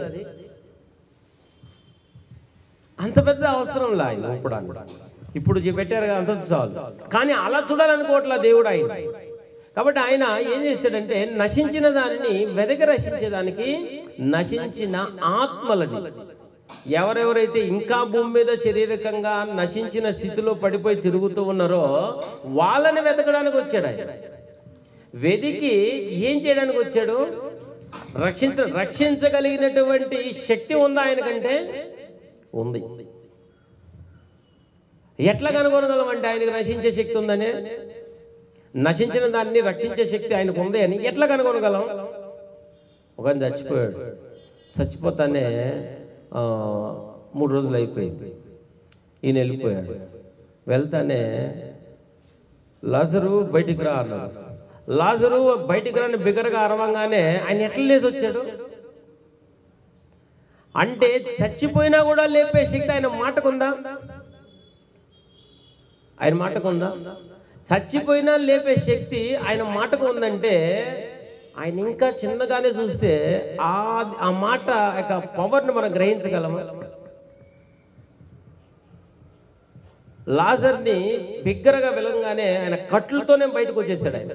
S1: అంత పెద్ద అవసరం లే ఆయన ఊపడానికి ఇప్పుడు జీ- పెట్టారు కదా అంత చాలు కానీ అలా చూడాలనుకోవట్లా దేవుడు ఆయన కాబట్టి ఆయన ఏం చేశాడంటే నశించిన దానిని వెదక రక్షించేదానికి నశించిన ఆత్మలని ఎవరెవరైతే ఇంకా భూమి మీద శారీరకంగా నశించిన స్థితిలో పడిపోయి తిరుగుతూ ఉన్నారో వాళ్ళని వెతకడానికి వచ్చాడు ఆయన వెదికి ఏం చేయడానికి వచ్చాడు రక్షించ రక్షించగలిగినటువంటి శక్తి ఉందా ఆయనకంటే ఉంది ఎట్లా కనుగొనగలం అంటే ఆయనకు నశించే శక్తి ఉందని నశించిన దాన్ని రక్షించే శక్తి ఆయనకు ఉంది అని ఎట్లా కనుగొనగలం ఒక ఆయన చచ్చిపోయాడు చచ్చిపోతానే ఆ, మూడు రోజులు అయిపోయింది ఈయన వెళ్ళిపోయాడు వెళ్తానే లాజరు బయటికి రా అన్నాడు లాజరు బయటికి రాని బిగరగా అరవంగానే ఆయన ఎట్లా లేచి వచ్చాడు అంటే చచ్చిపోయినా కూడా లేపే శక్తి ఆయన మాటకుందా ఆయన మాటకుందా చచ్చిపోయినా లేపే శక్తి ఆయన మాటకు ఉందంటే ఆయన ఇంకా చిన్నగానే చూస్తే ఆ ఆ మాట యొక్క పవర్ని మనం గ్రహించగలమా లాజర్ని బిగ్గరగా వెలగంగానే ఆయన కట్లతోనే బయటకు వచ్చేసాడు ఆయన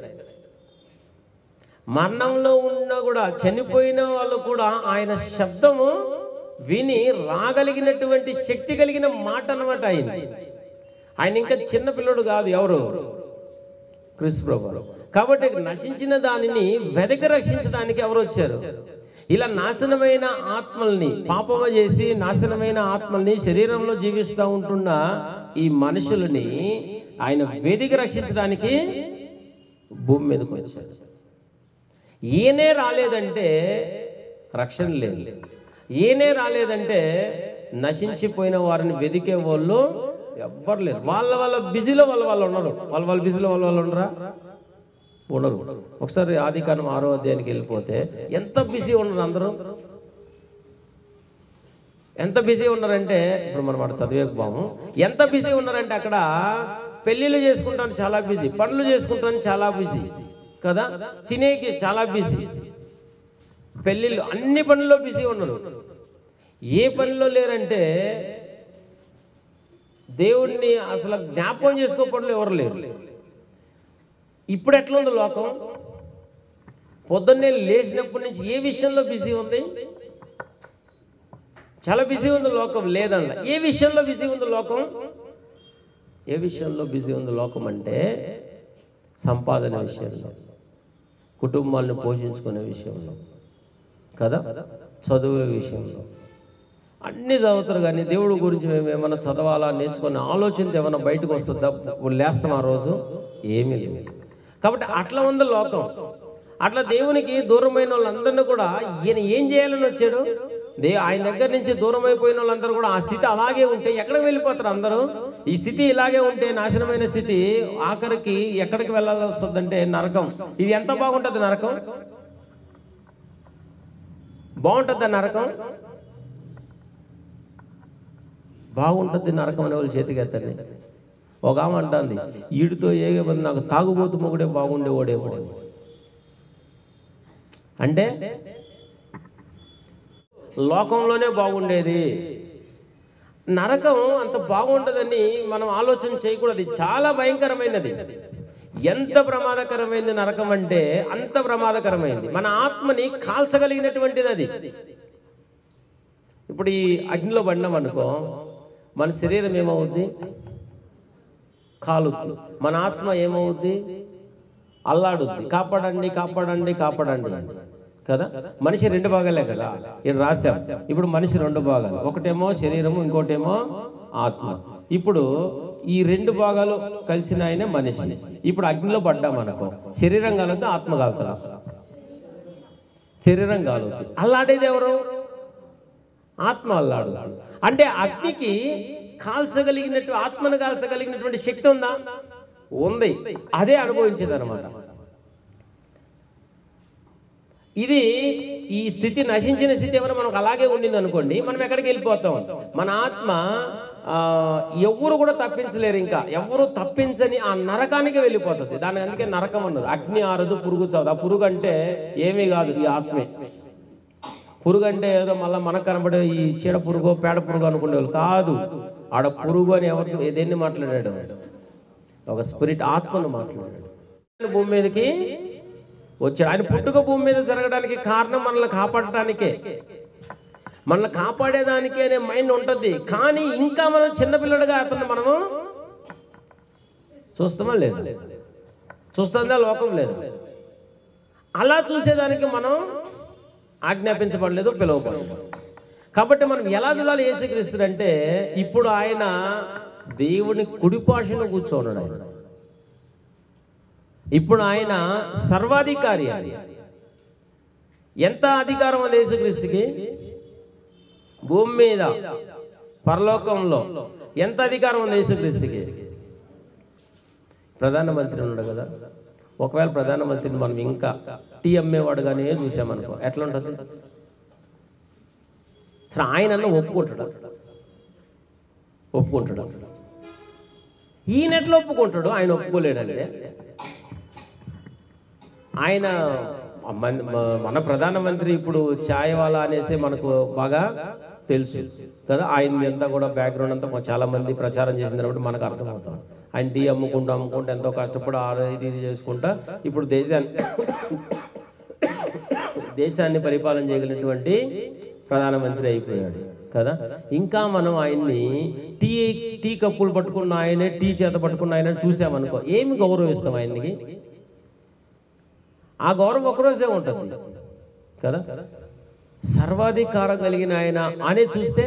S1: మరణంలో ఉన్న కూడా చనిపోయిన వాళ్ళు కూడా ఆయన శబ్దము విని రాగలిగినటువంటి శక్తి కలిగిన మాట అన్నమాట ఆయన ఆయన ఇంకా చిన్న పిల్లడు కాదు ఎవరు క్రీస్తు ప్రభు కాబట్టి నశించిన దానిని వెదక రక్షించడానికి ఎవరు వచ్చారు ఇలా నాశనమైన ఆత్మల్ని పాపము చేసి నాశనమైన ఆత్మల్ని శరీరంలో జీవిస్తూ ఉంటున్న ఈ మనుషులని ఆయన వేదిక రక్షించడానికి భూమి మీదకి వచ్చాడు ఈయనే రాలేదంటే రక్షణ లేదు ఈయనే రాలేదంటే నశించిపోయిన వారిని వెదికే వాళ్ళు ఎవ్వరు లేరు వాళ్ళ వాళ్ళ బిజీలో వాళ్ళ వాళ్ళు ఉన్నారు వాళ్ళ వాళ్ళ బిజీలో వాళ్ళ వాళ్ళు ఉండరా ఉండరు ఒకసారి ఆది కాలం ఆరో అధ్యాయానికి వెళ్ళిపోతే ఎంత బిజీ ఉన్నారు అందరూ ఎంత బిజీ ఉన్నారంటే ఇప్పుడు మనం అక్కడ చదివేకపోము ఎంత బిజీ ఉన్నారంటే అక్కడ పెళ్ళిళ్ళు చేసుకుంటాను చాలా బిజీ పనులు చేసుకుంటాను చాలా బిజీ కదా తినేకి చాలా బిజీ పెళ్ళిళ్ళు అన్ని పనుల్లో బిజీ ఉన్నారు ఏ పనిలో లేరంటే దేవుణ్ణి అసలు జ్ఞాపకం చేసుకోపడలు ఎవరు లేరు ఇప్పుడు ఎట్లా ఉంది లోకం పొద్దున్నే లేచినప్పటి నుంచి ఏ విషయంలో బిజీ ఉంది చాలా బిజీ ఉంది లోకం లేదన్న ఏ విషయంలో బిజీ ఉంది లోకం ఏ విషయంలో బిజీ ఉంది లోకం అంటే సంపాదన విషయంలో కుటుంబాలను పోషించుకునే విషయంలో కదా చదువుల విషయంలో అన్ని చదువుతారు కానీ దేవుడి గురించి మేము ఏమైనా చదవాలా నేర్చుకునే ఆలోచనతో ఏమైనా బయటకు వస్తుందా లేస్తాం ఆ రోజు ఏమీ లేదు కాబట్టి అట్లా ఉంది లోకం అట్లా దేవునికి దూరమైన వాళ్ళందరినీ కూడా ఈయన ఏం చేయాలని వచ్చాడు దే ఆయన దగ్గర నుంచి దూరం అయిపోయిన వాళ్ళందరూ కూడా ఆ స్థితి అలాగే ఉంటే ఎక్కడికి వెళ్ళిపోతారు అందరూ ఈ స్థితి ఇలాగే ఉంటే నాశనమైన స్థితి ఆఖరికి ఎక్కడికి వెళ్ళాల్సి వస్తుందంటే నరకం ఇది ఎంత బాగుంటుంది నరకం బాగుంటుంది నరకం బాగుంటుంది నరకం అనే వాళ్ళు చేతికి ఎత్తండి ఒక ఆమె అంటుంది ఈడితో ఏగే బదులు నాకు తాగుబోతు మొగుడే బాగుండేవాడేమో అని. అంటే లోకంలోనే బాగుండేది నరకం అంత బాగుండదని మనం ఆలోచన చేయకూడదు ఇది చాలా భయంకరమైనది ఎంత ప్రమాదకరమైనది నరకం అంటే అంత ప్రమాదకరమైనది మన ఆత్మని కాల్చగలిగినటువంటిది అది ఇప్పుడు ఈ అగ్నిలో పడినాం అనుకో మన శరీరం ఏమవుద్ది కాలుద్ది మన ఆత్మ ఏమవుద్ది అల్లాడుద్ది కాపాడండి కాపాడండి కాపాడండి కదా మనిషి రెండు భాగాలే కదా ఇది రాశాం ఇప్పుడు మనిషి రెండు భాగాలు ఒకటేమో శరీరము ఇంకోటేమో ఆత్మ ఇప్పుడు ఈ రెండు భాగాలు కలిసిన ఆయనే మనిషి ఇప్పుడు అగ్నిలో పడ్డాం అనుకో శరీరం కాలుద్ది ఆత్మ కాలుతా శరీరం కాలుద్ది అల్లాడేది ఎవరు ఆత్మ అల్లాడు అంటే అగ్నికి కాల్చగలిగినట్టు ఆత్మను కాల్చగలిగినటువంటి శక్తి ఉందా ఉంది అదే అనుభవించేది అనమాట ఇది ఈ స్థితి నశించిన స్థితి ఏమైనా మనకు అలాగే ఉండింది అనుకోండి మనం ఎక్కడికి వెళ్ళిపోతాం మన ఆత్మ ఆ, ఎవరు కూడా తప్పించలేరు ఇంకా ఎవరు తప్పించని ఆ నరకానికి వెళ్ళిపోతుంది దాని అందుకే నరకం అన్నది అగ్ని ఆరదు పురుగు చావదు ఆ పురుగు అంటే ఏమీ కాదు ఈ ఆత్మే పురుగు అంటే ఏదో మళ్ళీ మనకు కనబడే ఈ చీడ పురుగు పేడ పురుగు అనుకునేవాళ్ళు కాదు ఆడ పురుగు అని ఎవరు దేన్ని మాట్లాడాడు ఒక స్పిరిట్ ఆత్మను మాట్లాడాడు ఆయన భూమి మీదకి వచ్చాడు ఆయన పుట్టుక భూమి మీద జరగడానికి కారణం మనల్ని కాపాడటానికే మనల్ని కాపాడేదానికి అనే మైండ్ ఉంటుంది కానీ ఇంకా మనం చిన్నపిల్లడుగా అతను మనము చూస్తామా లేదు చూస్తుందా లోకం లేదు అలా చూసేదానికి మనం ఆజ్ఞాపించబడలేదు పిలువబడలేదు కాబట్టి మనం ఎలా చూడాలి ఏసుక్రీస్తుడు అంటే ఇప్పుడు ఆయన దేవుని కుడిపాషను కూర్చోన్నాడు ఆయన ఇప్పుడు ఆయన సర్వాధికారి ఆయన ఎంత అధికారం అది యేసుక్రీస్తుకి భూమి మీద పరలోకంలో ఎంత అధికారం ఉంది యేసుక్రీస్తుకి ప్రధానమంత్రి ఉన్నాడు కదా ఒకవేళ ప్రధానమంత్రిని మనం ఇంకా టీ అమ్మేవాడుగానే చూసామనుకో ఎట్లా ఉంటుంది సరే ఆయన అన్న ఒప్పుకుంటాడు ఒప్పుకుంటాడు ఈయన ఎట్లా ఒప్పుకుంటాడు ఆయన ఒప్పుకోలేడంటే ఆయన మన మన ప్రధానమంత్రి ఇప్పుడు ఛాయ్ వాలా అనేసి మనకు బాగా తెలుసు కదా ఆయన అంతా కూడా బ్యాక్గ్రౌండ్ అంతా మా చాలా మంది ప్రచారం చేసిన తర్వాత మనకు అర్థమవుతాం ఆయన టీ అమ్ముకుంటూ అమ్ముకుంటూ ఎంతో కష్టపడి ఆ ఇది ఇది చేసుకుంటా ఇప్పుడు దేశాన్ని దేశాన్ని పరిపాలన చేయగలిగినటువంటి ప్రధానమంత్రి అయిపోయాడు కదా ఇంకా మనం ఆయన్ని టీ టీ కప్పులు పట్టుకున్న ఆయనే టీ చేత పట్టుకున్న ఆయన చూసామనుకో ఏమి గౌరవిస్తాం ఆయనకి ఆ గౌరవం ఒకరోజే ఉంటుంది కదా సర్వాధికారం కలిగిన ఆయన అనే చూస్తే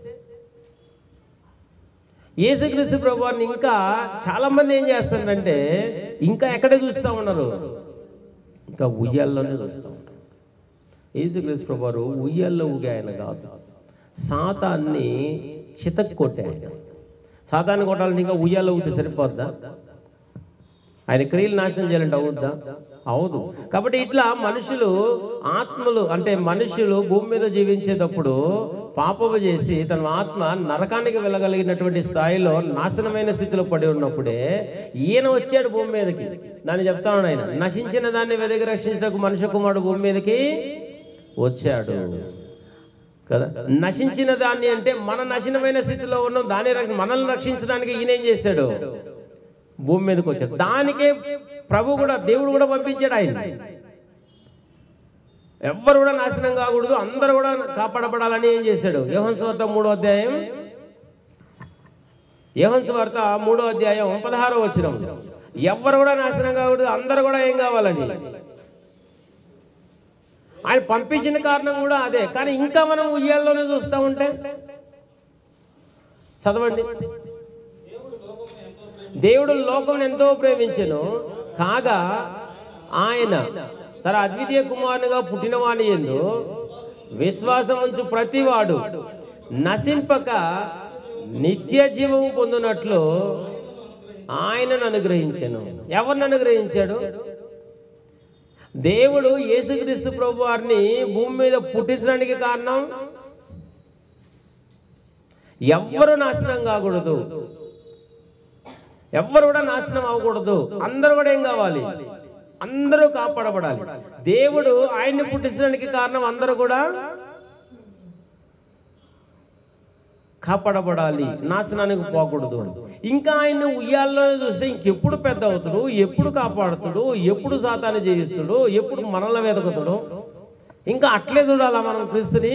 S1: యేసుక్రీస్తు ప్రభువారిని ఇంకా చాలా మంది ఏం చేస్తారంటే ఇంకా ఎక్కడే చూస్తూ ఉన్నారు ఇంకా ఉయ్యాల్లోనే చూస్తూ ఉంటారు యేసుక్రీస్తు ప్రభువారు ఉయ్యాల్లో ఊగే ఆయన కాదు సాతాన్ని చితక్ కొట్టే ఆయన సాతాన్ని కొట్టాలంటే ఇంకా ఉయ్యాల్లో ఊగితే సరిపోద్దా ఆయన క్రియలు నాశనం చేయాలంటే అవుద్దా అవదు కాబట్టి ఇట్లా మనుషులు ఆత్మలు అంటే మనుషులు భూమి మీద జీవించేటప్పుడు పాపము చేసి తన ఆత్మ నరకానికి వెళ్ళగలిగినటువంటి స్థాయిలో నాశనమైన స్థితిలో పడి ఉన్నప్పుడే ఈయన వచ్చాడు భూమి మీదకి దాన్ని చెప్తాను ఆయన నశించిన దాన్ని వెదకి రక్షించడానికి మనుష్య కుమారుడు భూమి మీదకి వచ్చాడు కదా నశించిన దాన్ని అంటే మన నశనమైన స్థితిలో ఉన్నాం దాన్ని రక్ష- మనల్ని రక్షించడానికి ఈయన ఏం చేశాడు భూమి మీదకి వచ్చాడు దానికే ప్రభు కూడా దేవుడు కూడా పంపించాడు ఆయన ఎవ్వరు కూడా నాశనం కాకూడదు అందరూ కూడా కాపాడబడాలని ఏం చేశాడు యోహన్ స్వార్త మూడో అధ్యాయం యోహన్ స్వార్త మూడో అధ్యాయం పదహారో వచ్చిన ఎవ్వరు కూడా నాశనం కాకూడదు అందరూ కూడా ఏం కావాలని ఆయన పంపించిన కారణం కూడా అదే కానీ ఇంకా మనం ఉయ్యాల్లోనే చూస్తూ ఉంటే చదవండి దేవుడు లోకం ఎంతో ప్రేమించెను కాగా ఆయన తన అద్వితీయ కుమారునిగా పుట్టినవాని ఎందు విశ్వాసం ఉంచు ప్రతివాడు నశింపక నిత్య జీవము పొందినట్లు ఆయనను అనుగ్రహించెను ఎవరిని అనుగ్రహించాడు దేవుడు యేసుక్రీస్తు ప్రభు వారిని భూమి మీద పుట్టించడానికి కారణం ఎవ్వరు నాశనం కాకూడదు ఎవ్వరు కూడా నాశనం అవ్వకూడదు అందరూ కూడా ఏం కావాలి అందరూ కాపాడబడాలి దేవుడు ఆయన్ని పుట్టించడానికి కారణం అందరూ కూడా కాపాడబడాలి నాశనానికి పోకూడదు అని ఇంకా ఆయన ఉయ్యాల్లో చూస్తే ఇంకెప్పుడు పెద్ద అవుతాడు ఎప్పుడు కాపాడుతాడు ఎప్పుడు సాతాన్ని జీవిస్తాడు ఎప్పుడు మనల్ని వెతకుతాడు ఇంకా అట్లే చూడాలా మనం క్రీస్తుని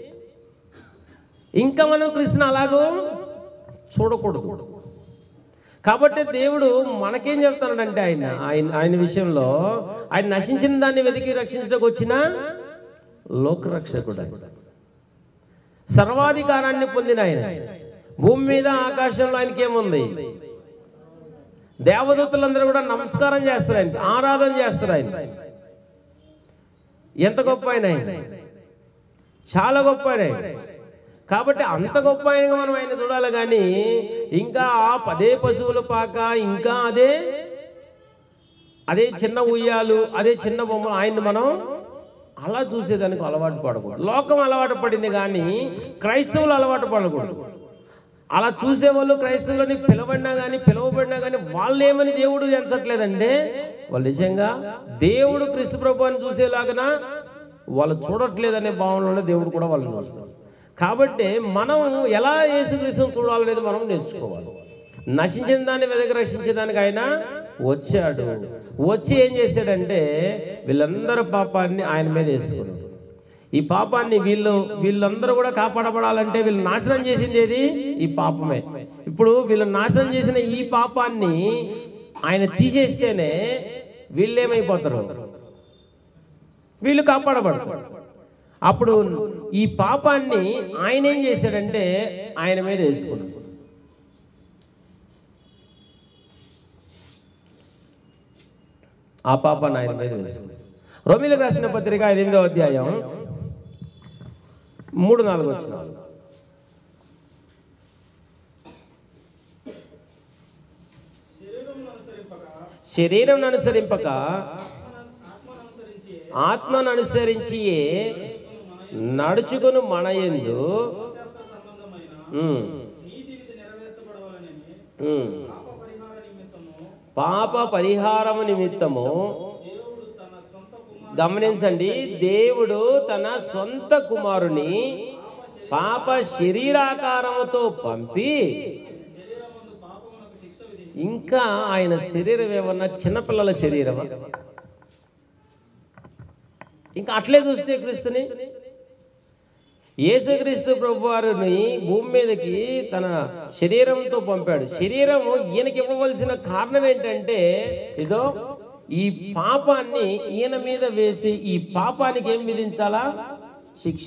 S1: ఇంకా మనం క్రీస్తుని అలాగూ చూడకూడదు కాబట్టి దేవుడు మనకేం చెప్తాడంటే ఆయన ఆయన ఆయన విషయంలో ఆయన నశించిన దాన్ని వెతికి రక్షించడానికి వచ్చిన లోకరక్షకుడు ఆయన సర్వాధికారాన్ని పొందిన ఆయన భూమి మీద ఆకాశంలో ఆయనకి ఏముంది దేవదూతలందరూ కూడా నమస్కారం చేస్తారు ఆయనకి ఆరాధన చేస్తారు ఆయన ఎంత గొప్ప ఆయన ఆయన చాలా గొప్ప ఆయన ఆయన. కాబట్టి అంత గొప్ప ఆయనగా మనం ఆయన చూడాలి కానీ ఇంకా ఆ పదే పశువుల పాక ఇంకా అదే అదే చిన్న ఉయ్యాలు అదే చిన్న బొమ్మలు ఆయన్ని మనం అలా చూసేదానికి అలవాటు పడకూడదు లోకం అలవాటు పడింది కానీ క్రైస్తవులు అలవాటు పడకూడదు అలా చూసేవాళ్ళు క్రైస్తవులని పిలవడినా కానీ పిలవబడినా కానీ వాళ్ళు ఏమని దేవుడు ఎంచట్లేదంటే వాళ్ళు నిజంగా దేవుడు క్రీస్తు ప్రభువాన్ని చూసేలాగన వాళ్ళు చూడట్లేదనే భావనలోనే దేవుడు కూడా వాళ్ళని చూస్తాడు కాబట్టి మనం ఎలా యేసుక్రీస్తుని చూడాలనేది మనం నేర్చుకోవాలి నశించిన దాన్ని వెదకి రక్షించడానికి ఆయన వచ్చాడు వచ్చి ఏం చేశాడంటే వీళ్ళందరూ పాపాన్ని ఆయన మీద వేసుకున్నాడు ఈ పాపాన్ని వీళ్ళు వీళ్ళందరూ కూడా కాపాడబడాలంటే వీళ్ళు నాశనం చేసింది ఏది ఈ పాపమే ఇప్పుడు వీళ్ళు నాశనం చేసిన ఈ పాపాన్ని ఆయన తీసేస్తేనే వీళ్ళు ఏమైపోతారు వీళ్ళు కాపాడబడతారు అప్పుడు ఈ పాపాన్ని ఆయన ఏం చేశాడంటే ఆయన మీద వేసుకున్నాడు ఆ పాపాన్ని ఆయన మీద వేసుకున్నాడు రోమిలకు రాసిన పత్రిక ఎనిమిదవ అధ్యాయం మూడు నాలుగు వచ్చిన
S2: శరీరం అనుసరింపక
S1: శరీరం అనుసరింపక
S2: ఆత్మను అనుసరించి
S1: ఆత్మను అనుసరించి నడుచుకుని మన ఎందు
S2: శాస్త్ర సంబంధమైన
S1: ఉమ్,
S2: నీతి విధి నెరవేర్చబడవాలని
S1: ఉమ్,
S2: పాప పరిహార నిమిత్తము
S1: పాప పరిహారము నిమిత్తము
S2: దేవుడు తన సొంత కుమారు
S1: గమనించండి దేవుడు తన సొంత కుమారుని పాప శరీరాకారముతో పంపి
S2: శరీరమందు పాపమునకు శిక్ష విధించి
S1: ఇంకా ఆయన శరీరం ఏమన్నా చిన్నపిల్లల శరీరమా ఇంకా అట్లే చూస్తే క్రీస్తుని యేసుక్రీస్తు ప్రభు వారిని భూమి మీదకి తన శరీరంతో పంపాడు శరీరము ఈయనకి ఇవ్వవలసిన కారణం ఏంటంటే ఇదో ఈ పాపాన్ని ఈయన మీద వేసి ఈ పాపానికి ఏం విధించాలా శిక్ష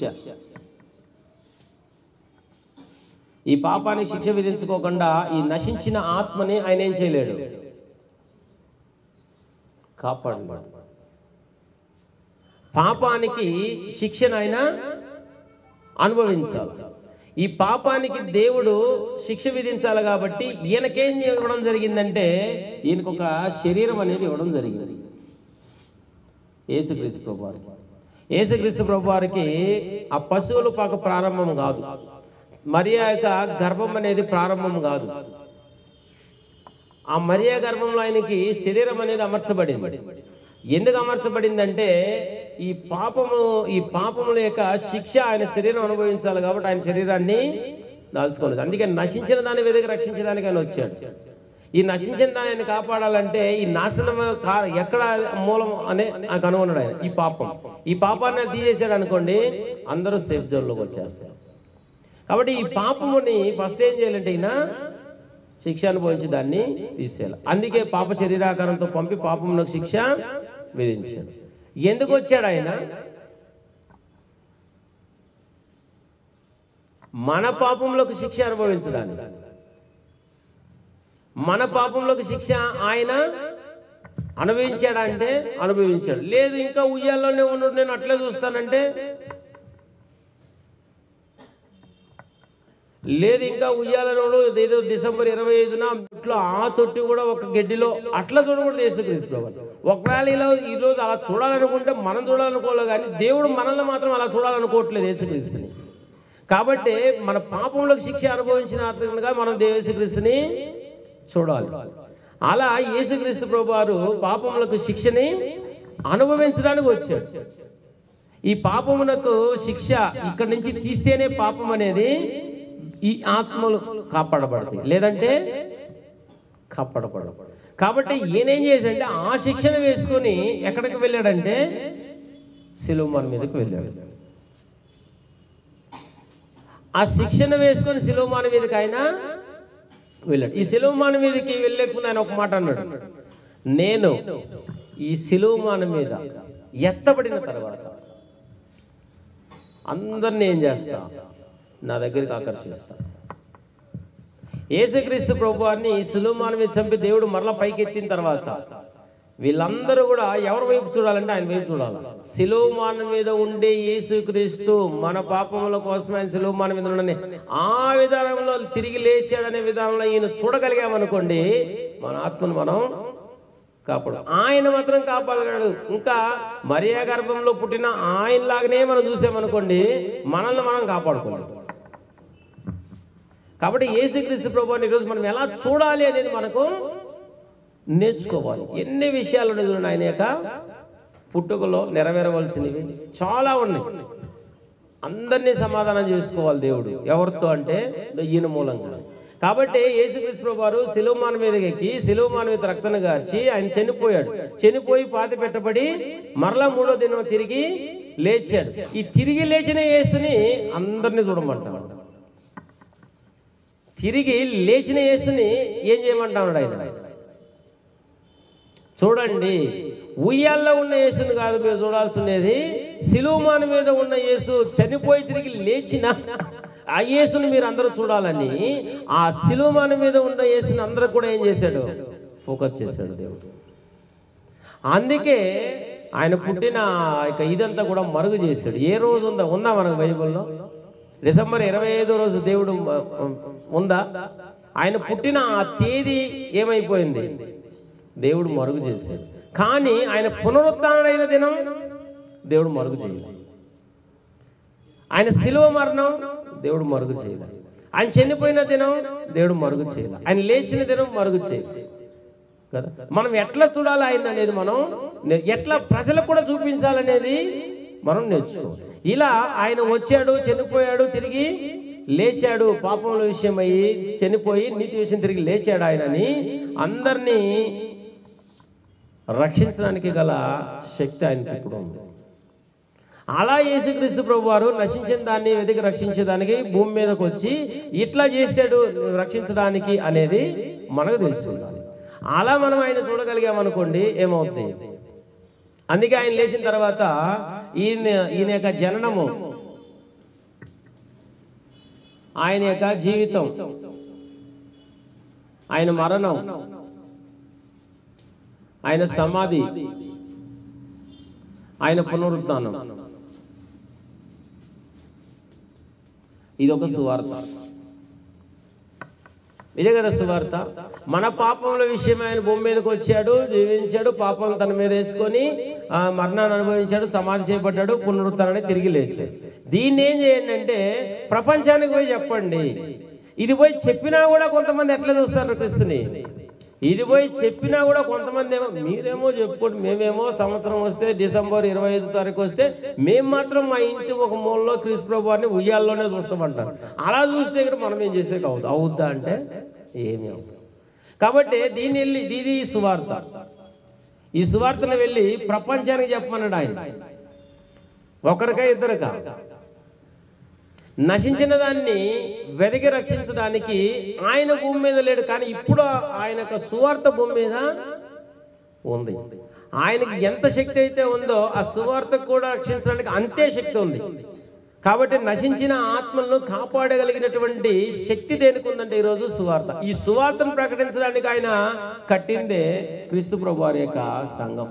S1: ఈ పాపానికి శిక్ష విధించుకోకుండా ఈ నశించిన ఆత్మని ఆయన ఏం చేయలేడు కాపాడలేడు పాపానికి శిక్షను ఆయన అనుభవించాలి ఈ పాపానికి దేవుడు శిక్ష విధించాలి కాబట్టి ఈయనకేం ఇవ్వడం జరిగిందంటే ఈయనకు ఒక శరీరం అనేది ఇవ్వడం జరిగింది యేసుక్రీస్తు ప్రభు వారికి యేసుక్రీస్తు ప్రభు వారికి ఆ పశువుల పాక ప్రారంభం కాదు మరియా యొక్క గర్భం అనేది ప్రారంభం కాదు ఆ మరియా గర్భంలో ఆయనకి శరీరం అనేది అమర్చబడింది ఎందుకు అమర్చబడిందంటే ఈ పాపము ఈ పాపముల యొక్క శిక్ష ఆయన శరీరం అనుభవించాలి కాబట్టి ఆయన శరీరాన్ని దాల్చుకోలేదు అందుకే నశించిన దాన్ని వెతికి రక్షించడానికి ఆయన వచ్చాడు ఈ నశించిన దాన్ని ఆయన కాపాడాలంటే ఈ నాశనం కా- ఎక్కడ మూలం అనే ఆయన కనుగొన్నాడు ఆయన ఈ పాపం ఈ పాపాన్ని ఆయన తీసేసాడు అనుకోండి అందరూ సేఫ్ జోన్లోకి వచ్చేస్తారు కాబట్టి ఈ పాపముని ఫస్ట్ ఏం చేయాలంటే ఈయన శిక్ష అనుభవించి దాన్ని తీసేయాలి అందుకే పాప శరీరాకారంతో పంపి పాపమునకు శిక్ష విధించాడు ఎందుకు వచ్చాడు ఆయన మన పాపములకు శిక్ష అనుభవించడానికి మన పాపములకు శిక్ష ఆయన అనుభవించాడా అంటే అనుభవించాడు లేదు ఇంకా ఉయ్యాల్లోనే ఉన్నాడు నేను అట్లే చూస్తానంటే లేదు ఇంకా ఉయ్యాలనోడు ఏదో డిసెంబర్ ఇరవై ఐదున ఇట్లా ఆ తొట్టి కూడా ఒక గడ్డిలో అట్లా చూడకూడదు యేసుక్రీస్తు ప్రభు ఒకవేళ ఇలా ఈ రోజు అలా చూడాలనుకుంటే మనం చూడాలనుకోలేదు కానీ దేవుడు మనల్ని మాత్రం అలా చూడాలనుకోవట్లేదు యేసుక్రీస్తుని కాబట్టి మన పాపంలోకి శిక్ష అనుభవించిన అర్థంగా మనం దేవ యేసుక్రీస్తుని చూడాలి అలా యేసుక్రీస్తు ప్రభు వారు పాపములకు శిక్షని అనుభవించడానికి వచ్చాడు ఈ పాపమునకు శిక్ష ఇక్కడి నుంచి తీస్తేనే పాపం అనేది ఈ ఆత్మలు కాపాడబడతాయి లేదంటే కాపాడబడదు కాబట్టి ఈయనేం చేశాడంటే ఆ శిక్షణ వేసుకొని ఎక్కడికి వెళ్ళాడంటే సిలువమాన్ మీదకి వెళ్ళాడు ఆ శిక్షణ వేసుకొని సిలువమాన మీదకి ఆయన వెళ్ళాడు ఈ సిలువమాన మీదకి వెళ్ళలేకుండా ఆయన ఒక మాట అన్నాడు నేను ఈ సిలువమాన మీద ఎత్తబడిన తర్వాత అందరిని ఏం చేస్తా నా దగ్గరికి ఆకర్షిస్తా యేసుక్రీస్తు ప్రభువాన్ని సులుమాన మీద చంపి దేవుడు మరలా పైకి ఎత్తిన తర్వాత వీళ్ళందరూ కూడా ఎవరి వైపు చూడాలంటే ఆయన వైపు చూడాలి సిలువమాన మీద ఉండే యేసుక్రీస్తు మన పాపముల కోసం ఆయన సిలువమాన మీద ఉండని ఆ విధానంలో తిరిగి లేచాడనే విధానంలో ఈయన చూడగలిగామనుకోండి మన ఆత్మను మనం కాపాడు ఆయన మాత్రం కాపాడగలడు ఇంకా మరియా గర్భంలో పుట్టిన ఆయనలాగానే మనం చూసామనుకోండి మనల్ని మనం కాపాడుకోలేం కాబట్టి యేసుక్రీస్తు ప్రభుని ఈరోజు మనం ఎలా చూడాలి అనేది మనకు నేర్చుకోవాలి ఎన్ని విషయాలు ఉన్నాయి చూడండి ఆయన యొక్క పుట్టుకలో నెరవేరవలసినవి చాలా ఉన్నాయి అందరినీ సమాధానం చేసుకోవాలి దేవుడు ఎవరితో అంటే ఈయన మూలంగా కాబట్టి యేసుక్రీస్తు ప్రభు వారు శిలువమాన మీదకి ఎక్కి శిలువమాన మీద రక్తను గార్చి ఆయన చనిపోయాడు చనిపోయి పాతి పెట్టబడి మరలా మూడో దినం తిరిగి లేచాడు ఈ తిరిగి లేచిన యేసుని అందరినీ చూడమంటాడు తిరిగి లేచిన యేసుని ఏం చేయమంటాడు ఆయన చూడండి ఉయ్యాల్లో ఉన్న యేసుని కాదు మీరు చూడాల్సినది సిలువమాన మీద ఉన్న యేసు చనిపోయి తిరిగి లేచిన ఆ యేసుని మీరు అందరూ చూడాలని ఆ సిలువమాన మీద ఉన్న యేసుని అందరూ కూడా ఏం చేశాడు ఫోకస్ చేశాడు దేవుడు అందుకే ఆయన పుట్టిన ఇక ఇదంతా కూడా మరుగు చేశాడు ఏ రోజు ఉందా ఉందా మనకు బైబిల్లో డిసెంబర్ ఇరవై ఐదో రోజు దేవుడు మ- ఉందా ఆయన పుట్టిన ఆ తేదీ ఏమైపోయింది దేవుడు మరుగు చేశాడు కానీ ఆయన పునరుత్డైన దినం దేవుడు మరుగు చేయలేదు ఆయన శిలువ మరణం దేవుడు మరుగు చేయలేదు ఆయన చనిపోయిన దినం దేవుడు మరుగు చేయలేదు ఆయన లేచిన దినం మరుగు చేయలేదు కదా మనం ఎట్లా చూడాలి ఆయన అనేది మనం నే- ఎట్లా ప్రజలకు కూడా చూపించాలనేది మనం నేర్చుకోవాలి ఇలా ఆయన వచ్చాడు చనిపోయాడు తిరిగి లేచాడు పాపముల విషయం అయ్యి చనిపోయి నీతి విషయం తిరిగి లేచాడు ఆయనని అందరినీ రక్షించడానికి గల శక్తి ఆయనకి ఇప్పుడు ఉంది అలా యేసుక్రీస్తు ప్రభు వారు నశించిన దాన్ని వెతికి రక్షించడానికి భూమి మీదకి వచ్చి ఇట్లా చేశాడు రక్షించడానికి అనేది మనకు తెలిసి ఉండాలి అలా మనం ఆయన చూడగలిగామనుకోండి ఏమవుతుంది అందుకే ఆయన లేచిన తర్వాత ఈయన ఈయన యొక్క జననము ఆయన యొక్క జీవితం ఆయన మరణం ఆయన సమాధి ఆయన పునరుద్ధానం ఇది ఒక సువార్త ఇదే కదా సువార్త మన పాపముల విషయం ఆయన భూమి మీదకి వచ్చాడు జీవించాడు పాపం తన మీద వేసుకొని ఆ మరణాన్ని అనుభవించాడు సమాధి చేయబడ్డాడు పునరుత్థానాన్ని తిరిగి లేచాడు దీన్ని ఏం చేయండి అంటే ప్రపంచానికి పోయి చెప్పండి ఇది పోయి చెప్పినా కూడా కొంతమంది ఎట్లా చూస్తారు క్రిస్తుని ఇది పోయి చెప్పినా కూడా కొంతమంది ఏమో మీరేమో చెప్పుకోండి మేమేమో సంవత్సరం వస్తే డిసెంబర్ ఇరవై ఐదు తారీఖు వస్తే మేము మాత్రం మా ఇంటి ఒక మూలలో క్రీస్తు ప్రభు వారిని ఉయ్యాల్లోనే చూస్తామంటారు అలా చూస్తే ఇక్కడ మనం ఏం చేసేది అవుతుంది అవుద్దా అంటే ఏమీ అవుతుంది కాబట్టి దీన్ని వెళ్ళి ఇది ఈ సువార్త ఈ సువార్తను వెళ్ళి ప్రపంచానికి చెప్పమన్నాడు ఆయన ఒకరికా ఇద్దరుకా నశించిన దాన్ని వెతికి రక్షించడానికి ఆయన భూమి మీద లేడు కానీ ఇప్పుడు ఆయన యొక్క సువార్త భూమి మీద ఉంది ఆయనకి ఎంత శక్తి అయితే ఉందో ఆ సువార్తకు కూడా రక్షించడానికి అంతే శక్తి ఉంది కాబట్టి నశించిన ఆత్మలను కాపాడగలిగినటువంటి శక్తి దేనికి ఉందంటే ఈరోజు సువార్త ఈ సువార్తను ప్రకటించడానికి ఆయన కట్టిందే క్రీస్తు ప్రభు వారి యొక్క సంఘం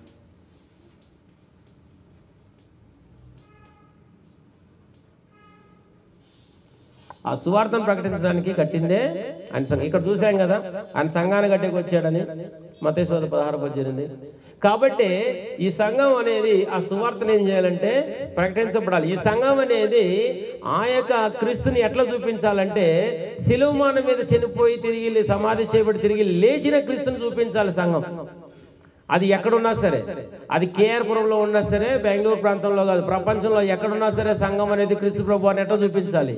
S1: ఆ సువార్తను ప్రకటించడానికి కట్టిందే ఆయన సంఘం ఇక్కడ చూసాం కదా ఆయన సంఘాన్ని కట్టేకి వచ్చాడని మతేశ్వర పదహారు పద్దెనిమిది కాబట్టి ఈ సంఘం అనేది ఆ సువార్తను ఏం చేయాలంటే ప్రకటించబడాలి ఈ సంఘం అనేది ఆ యొక్క క్రీస్తుని ఎట్లా చూపించాలంటే సిలువమాన మీద చనిపోయి తిరిగి లే- సమాధి చేయబడి తిరిగి లేచిన క్రీస్తుని చూపించాలి సంఘం అది ఎక్కడున్నా సరే అది కేఆర్పురంలో ఉన్నా సరే బెంగళూరు ప్రాంతంలో కాదు ప్రపంచంలో ఎక్కడున్నా సరే సంఘం అనేది క్రీస్తు ప్రభు అని ఎట్లా చూపించాలి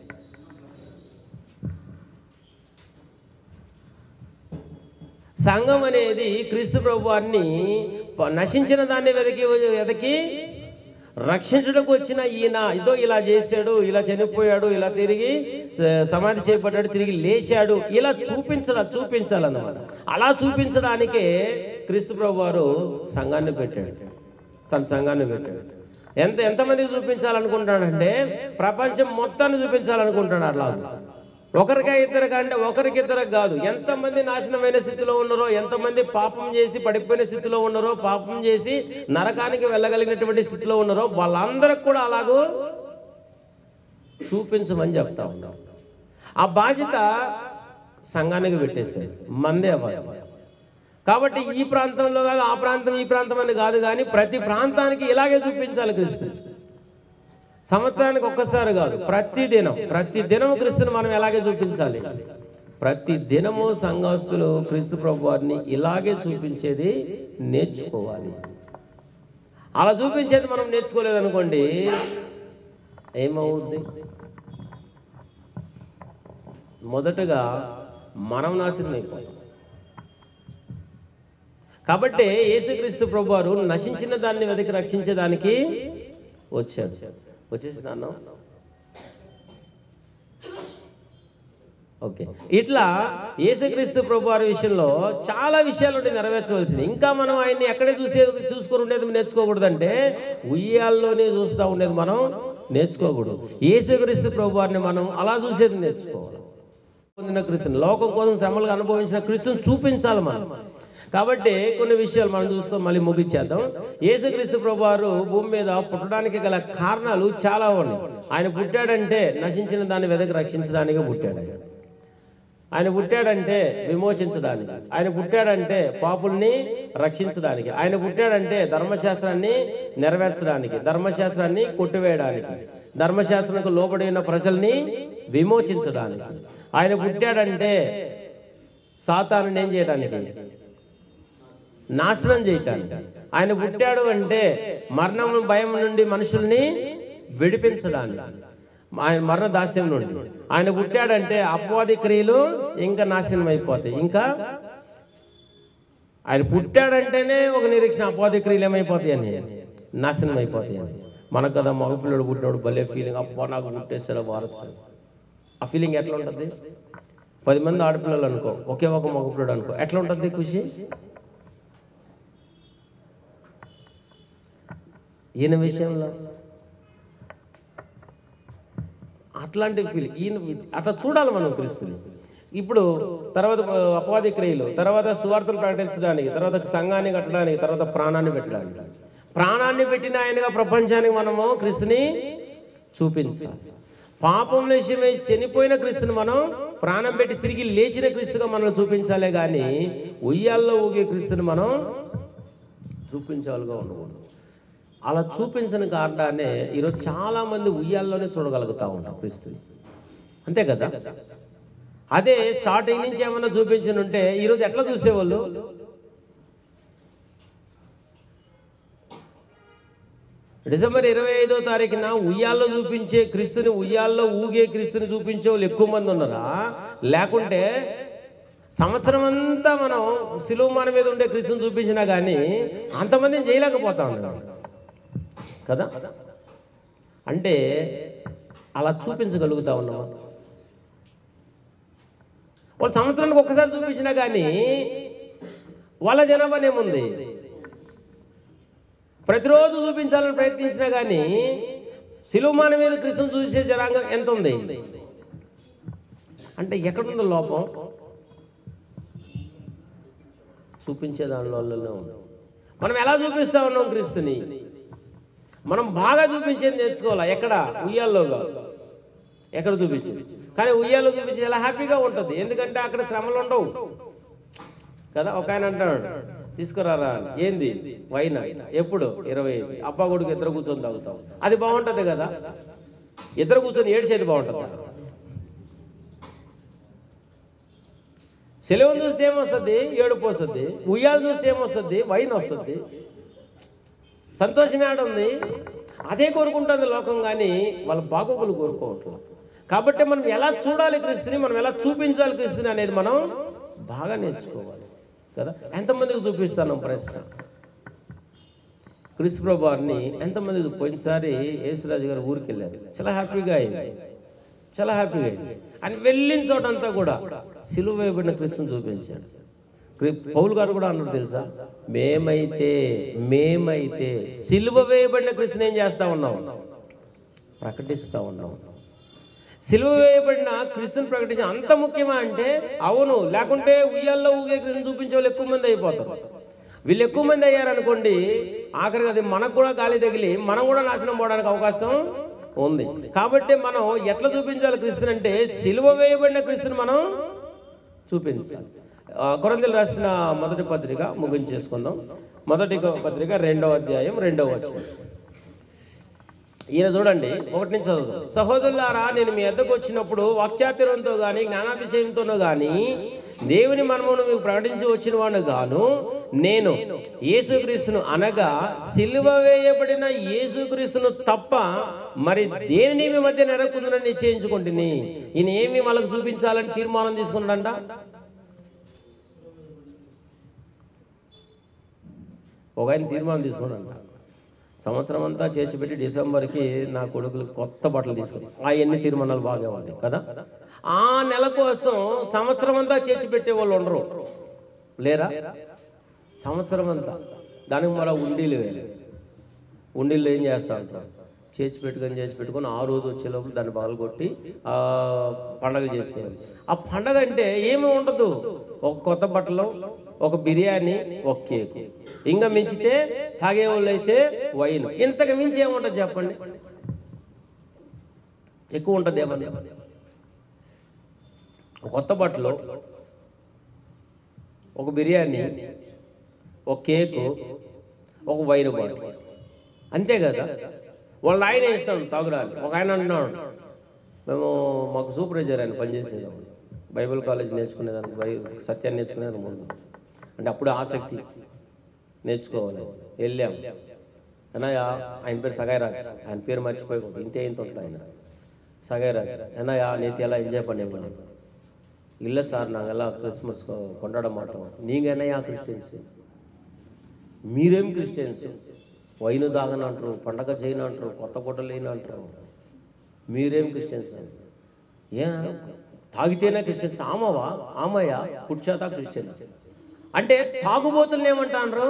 S1: సంఘం అనేది క్రీస్తు ప్రభువాన్ని ప- నశించిన దాన్ని వెతికి వెతికి రక్షించడానికి వచ్చిన ఈయన ఇదో ఇలా చేశాడు ఇలా చనిపోయాడు ఇలా తిరిగి ఆ, సమాధి చేయబడ్డాడు తిరిగి లేచాడు ఇలా చూపించాల చూపించాలన్నమాట అలా చూపించడానికే క్రీస్తు ప్రభు వారు సంఘాన్ని పెట్టాడు తన సంఘాన్ని పెట్టాడు ఎంత ఎంతమందికి చూపించాలనుకుంటాడంటే ప్రపంచం మొత్తాన్ని చూపించాలనుకుంటాడు అట్లా ఒకరికా ఇద్దరికా అంటే ఒకరికి ఇద్దరికి కాదు ఎంతమంది నాశనమైన స్థితిలో ఉన్నారో ఎంతమంది పాపం చేసి పడిపోయిన స్థితిలో ఉన్నారో పాపం చేసి నరకానికి వెళ్ళగలిగినటువంటి స్థితిలో ఉన్నారో వాళ్ళందరికి కూడా అలాగూ చూపించమని చెప్తా ఉన్నాం ఆ బాధ్యత సంఘానికి పెట్టేసేది మందే ఆ బాధ్యత కాబట్టి ఈ ప్రాంతంలో కాదు ఆ ప్రాంతం ఈ ప్రాంతం అని కాదు కానీ ప్రతి ప్రాంతానికి ఇలాగే చూపించాలి క్రీస్తు సంవత్సరానికి ఒక్కసారి కాదు ప్రతి దినం ప్రతి దినం క్రీస్తుని మనం ఎలాగే చూపించాలి ప్రతి దినము సంఘస్థులు క్రీస్తు ప్రభు వారిని ఇలాగే చూపించేది నేర్చుకోవాలి అలా చూపించేది మనం నేర్చుకోలేదనుకోండి ఏమవుద్ది మొదటగా మనం నాశనం అయిపోతాం కాబట్టి యేసుక్రీస్తు ప్రభు వారు నశించిన దాన్ని వెతికి రక్షించడానికి వచ్చాడు వచ్చేసినాను ఓకే ఇట్లా యేసుక్రీస్తు ప్రభు వారి విషయంలో చాలా విషయాలు ఉంటే నెరవేర్చవలసింది ఇంకా మనం ఆయన్ని ఎక్కడే చూసేది చూసుకొని ఉండేది నేర్చుకోకూడదంటే ఉయ్యాల్లోనే చూస్తూ ఉండేది మనం నేర్చుకోకూడదు యేసుక్రీస్తు ప్రభు వారిని మనం అలా చూసేది నేర్చుకోవాలి పొందిన క్రీస్తుని లోకం కోసం శ్రమలుగా అనుభవించిన క్రీస్తుని చూపించాలి మనం కాబట్టి కొన్ని విషయాలు మనం చూసుకొని మళ్ళీ ముగించేద్దాం యేసుక్రీస్తు ప్రభు వారు భూమి మీద పుట్టడానికి గల కారణాలు చాలా ఉన్నాయి ఆయన పుట్టాడంటే నశించిన దాన్ని వెదకి రక్షించడానికి పుట్టాడు ఆయన. ఆయన పుట్టాడంటే విమోచించడానికి ఆయన పుట్టాడంటే పాపుల్ని రక్షించడానికి ఆయన పుట్టాడంటే ధర్మశాస్త్రాన్ని నెరవేర్చడానికి ధర్మశాస్త్రాన్ని కొట్టివేయడానికి ధర్మశాస్త్రానికి లోబడి ఉన్న ప్రజల్ని విమోచించడానికి ఆయన పుట్టాడంటే సాతాను ఏం చేయడానికి నాశనం చేయటానికి ఆయన పుట్టాడు అంటే మరణం భయం నుండి మనుషుల్ని విడిపించడానికి ఆయన మరణ దాస్యం నుండి ఆయన పుట్టాడంటే అపవాది క్రియలు ఇంకా నాశనం అయిపోతాయి ఇంకా ఆయన పుట్టాడంటేనే ఒక నిరీక్షణ అపవాది క్రియలు ఏమైపోతాయి అని నాశనం అయిపోతాయి అని మనకు కదా మగపిల్లడు పుట్టినాడు భలే ఫీలింగ్ అప్ప నాకు పుట్టేస్తాడు వారసుడు ఆ ఫీలింగ్ ఎట్లా ఉంటుంది పది మంది ఆడపిల్లలు అనుకో ఒకే ఒక మగపిల్లడు అనుకో ఎట్లా ఉంటుంది ఖుషి ఈయన విషయంలో అట్లాంటి ఫీల్ ఈయన అట్లా చూడాలి మనం క్రీస్తుని ఇప్పుడు తర్వాత అపవాది క్రియలు తర్వాత సువార్తలు ప్రకటించడానికి తర్వాత సంఘాన్ని కట్టడానికి తర్వాత ప్రాణాన్ని పెట్టడానికి ప్రాణాన్ని పెట్టిన ఆయనగా ప్రపంచానికి మనము క్రీస్తుని చూపించాలి పాపం విషయమై చనిపోయిన క్రీస్తుని మనం ప్రాణం పెట్టి తిరిగి లేచిన క్రీస్తుగా మనం చూపించాలే కానీ ఉయ్యాల్లో ఊగే క్రీస్తుని మనం చూపించాలిగా ఉండకూడదు అలా చూపించిన కారణానే ఈరోజు చాలా మంది ఉయ్యాల్లోనే చూడగలుగుతా ఉంటాం క్రీస్తు అంతే కదా అదే స్టార్టింగ్ నుంచి ఏమన్నా చూపించిన ఉంటే ఈరోజు ఎట్లా చూసేవాళ్ళు డిసెంబర్ ఇరవై ఐదో తారీఖున ఉయ్యాల్లో చూపించే క్రీస్తుని ఉయ్యాల్లో ఊగే క్రీస్తుని చూపించే వాళ్ళు ఎక్కువ మంది ఉన్నారా లేకుంటే సంవత్సరం అంతా మనం సిలువ మన మీద ఉండే క్రీస్తుని చూపించినా కానీ అంతమందిని చేయలేకపోతా ఉన్నాం కదా అంటే అలా చూపించగలుగుతా ఉన్నామా వాళ్ళు సంవత్సరానికి ఒక్కసారి చూపించినా కానీ వాళ్ళ జనాభానే ఏముంది ప్రతిరోజు చూపించాలని ప్రయత్నించినా కానీ సిలువమాన మీద కృష్ణ చూసే జనాంగం ఎంత ఉంది అంటే ఎక్కడుంది లోపం చూపించే దానిలోనే ఉంది మనం ఎలా చూపిస్తా ఉన్నాం క్రీస్తుని మనం బాగా చూపించేది నేర్చుకోవాలా ఎక్కడ ఉయ్యాల్లో కాదు. ఎక్కడ చూపించేది కానీ ఉయ్యాల్లో చూపించేది ఎలా హ్యాపీగా ఉంటుంది ఎందుకంటే అక్కడ శ్రమలు ఉండవు కదా ఒక ఆయన అంటాడు తీసుకురారా అని. ఏంది వైన్ ఎప్పుడు ఇరవై ఐదు అబ్బా కొడుకు ఇద్దరు కూర్చొని తాగుతాం అది బాగుంటది కదా ఇద్దరు కూర్చొని ఏడ్చేది బాగుంటుంది సెలవును చూస్తే ఏమొస్తుంది ఏడుపు వస్తుంది ఉయ్యాలు చూస్తే ఏమొస్తుంది వైన్ వస్తుంది సంతోషం ఏడ ఉంది అదే కోరుకుంటుంది లోకం కానీ వాళ్ళ బాగోగులు కోరుకోవట్లేదు కాబట్టి మనం ఎలా చూడాలి క్రీస్తుని మనం ఎలా చూపించాలి క్రీస్తుని అనేది మనం బాగా నేర్చుకోవాలి కదా ఎంతమందికి చూపిస్తాను ప్రశ్న క్రీస్తు ప్రభు వారిని ఎంతమందికి పోయినసారి యేసురాజు గారు ఊరికి వెళ్ళారు చాలా హ్యాపీగా అయింది చాలా హ్యాపీగా అయింది అని వెళ్ళిన చోటంతా కూడా సిలువ వేయబడిన క్రీస్తుని చూపించాడు క్రీ- పౌలు గారు కూడా అన్నారు తెలుసా మేమైతే మేమైతే సిలువ వేయబడిన కృష్ణ ఏం చేస్తా ఉన్నాం ప్రకటిస్తా ఉన్నాం సిలువ వేయబడిన కృష్ణను ప్రకటించడం అంత ముఖ్యమా అంటే అవును లేకుంటే ఉయ్యాల్లో ఊగే కృష్ణ చూపించే వాళ్ళు ఎక్కువ మంది అయిపోతారు వీళ్ళు ఎక్కువ మంది అయ్యారనుకోండి ఆఖరికి అది మనకు కూడా గాలి తగిలి మనం కూడా నాశనం పోవడానికి అవకాశం ఉంది కాబట్టి మనం ఎట్లా చూపించాలి క్రీస్తుని అంటే సిలువ వేయబడిన క్రీస్తుని మనం చూపించాలి ఆ, కొరంథీలు రాసిన మొదటి పత్రిక ముగించేసుకుందాం మొదటి పత్రిక రెండవ అధ్యాయం రెండవ వచనం ఈయన చూడండి ఒకటి నుంచి చదువుతాం సహోదరులారా నేను మీ ఎద్దకు వచ్చినప్పుడు వాక్చాతుర్యంతో గాని జ్ఞానాతిశయంతోనూ గాని దేవుని మనమును మీకు ప్రకటించి వచ్చిన వాడు గాను నేను యేసుక్రీస్తును అనగా సిలువ వేయబడిన యేసుక్రీస్తును తప్ప మరి దేనిని మీ మధ్య నెరకుందని నిశ్చయించుకుంటుని ఈయన ఏమి వాళ్ళకు చూపించాలని తీర్మానం తీసుకున్నాడంట ఒక ఆయన తీర్మానం తీసుకున్నాడంట సంవత్సరం అంతా చేర్చిపెట్టి డిసెంబర్కి నా కొడుకులు కొత్త బట్టలు తీసుకుని ఆ ఎన్ని తీర్మానాలు బాగా ఉన్నాయి కదా ఆ నెల కోసం సంవత్సరం అంతా చేర్చిపెట్టే వాళ్ళు ఉండరు లేరా సంవత్సరం అంతా దానికి మళ్ళీ ఉండీలు వేయాలి ఉండీలు ఏం చేస్తా అంటారు చేర్చి పెట్టుకొని చేసి పెట్టుకొని ఆ రోజు వచ్చే లోపల దాన్ని బాగా కొట్టి ఆ పండగ చేసేయాలి ఆ పండగ అంటే ఏమి ఉండదు ఒక కొత్త బట్టలు ఒక బిర్యానీ ఒక కేక్ ఇంకా మించితే తాగే వాళ్ళు అయితే వైన్ ఇంతకు మించి ఏముంటుంది చెప్పండి ఎక్కువ ఉంటుంది ఏమన్నా ఒక కొత్త బట్టలు ఒక బిర్యానీ ఒక కేకు ఒక వైన్ బాటిల్ అంతే కదా వాళ్ళ ఆయన ఇస్తాం తాగురాలి ఒక ఆయన అంటున్నాడు మేము మాకు సూపర్వైజర్ ఆయన పనిచేసేదాం బైబిల్ కాలేజ్ నేర్చుకునేదానికి బై సత్యాన్ని నేర్చుకునేదానికి ముందు అంటే అప్పుడు ఆసక్తి నేర్చుకోవాలి వెళ్ళాం అన్నయ్య ఆయన పేరు సగాయరాజ్ ఆయన పేరు మర్చిపోయి ఇంతే ఇంత ఉంటుంది ఆయన సగాయరాజ్ అన్నయ్య నేతి ఎలా ఎంజాయ్ பண்ணிருக்கோம் இல்லை சார் நாங்கெல்லாம் கிறிஸ்மஸ் கொ- கொண்டாட மாட்டோம் நீங்கள் என்னையா క్రిస్టియన్స్ మీరేం క్రిస్టియన్స్ వైన్ తాగనంటారు పండగ చేయనంటారు కొత్త బట్టలు వేయనంటారు మీరేం క్రిస్టియన్స్ ఏ తాగితేనే క్రిస్టియన్స్ ఆమవా ఆమయ్య పుట్చాతా క్రిస్టియన్ అంటే తాగుబోతులు ఏమంటారు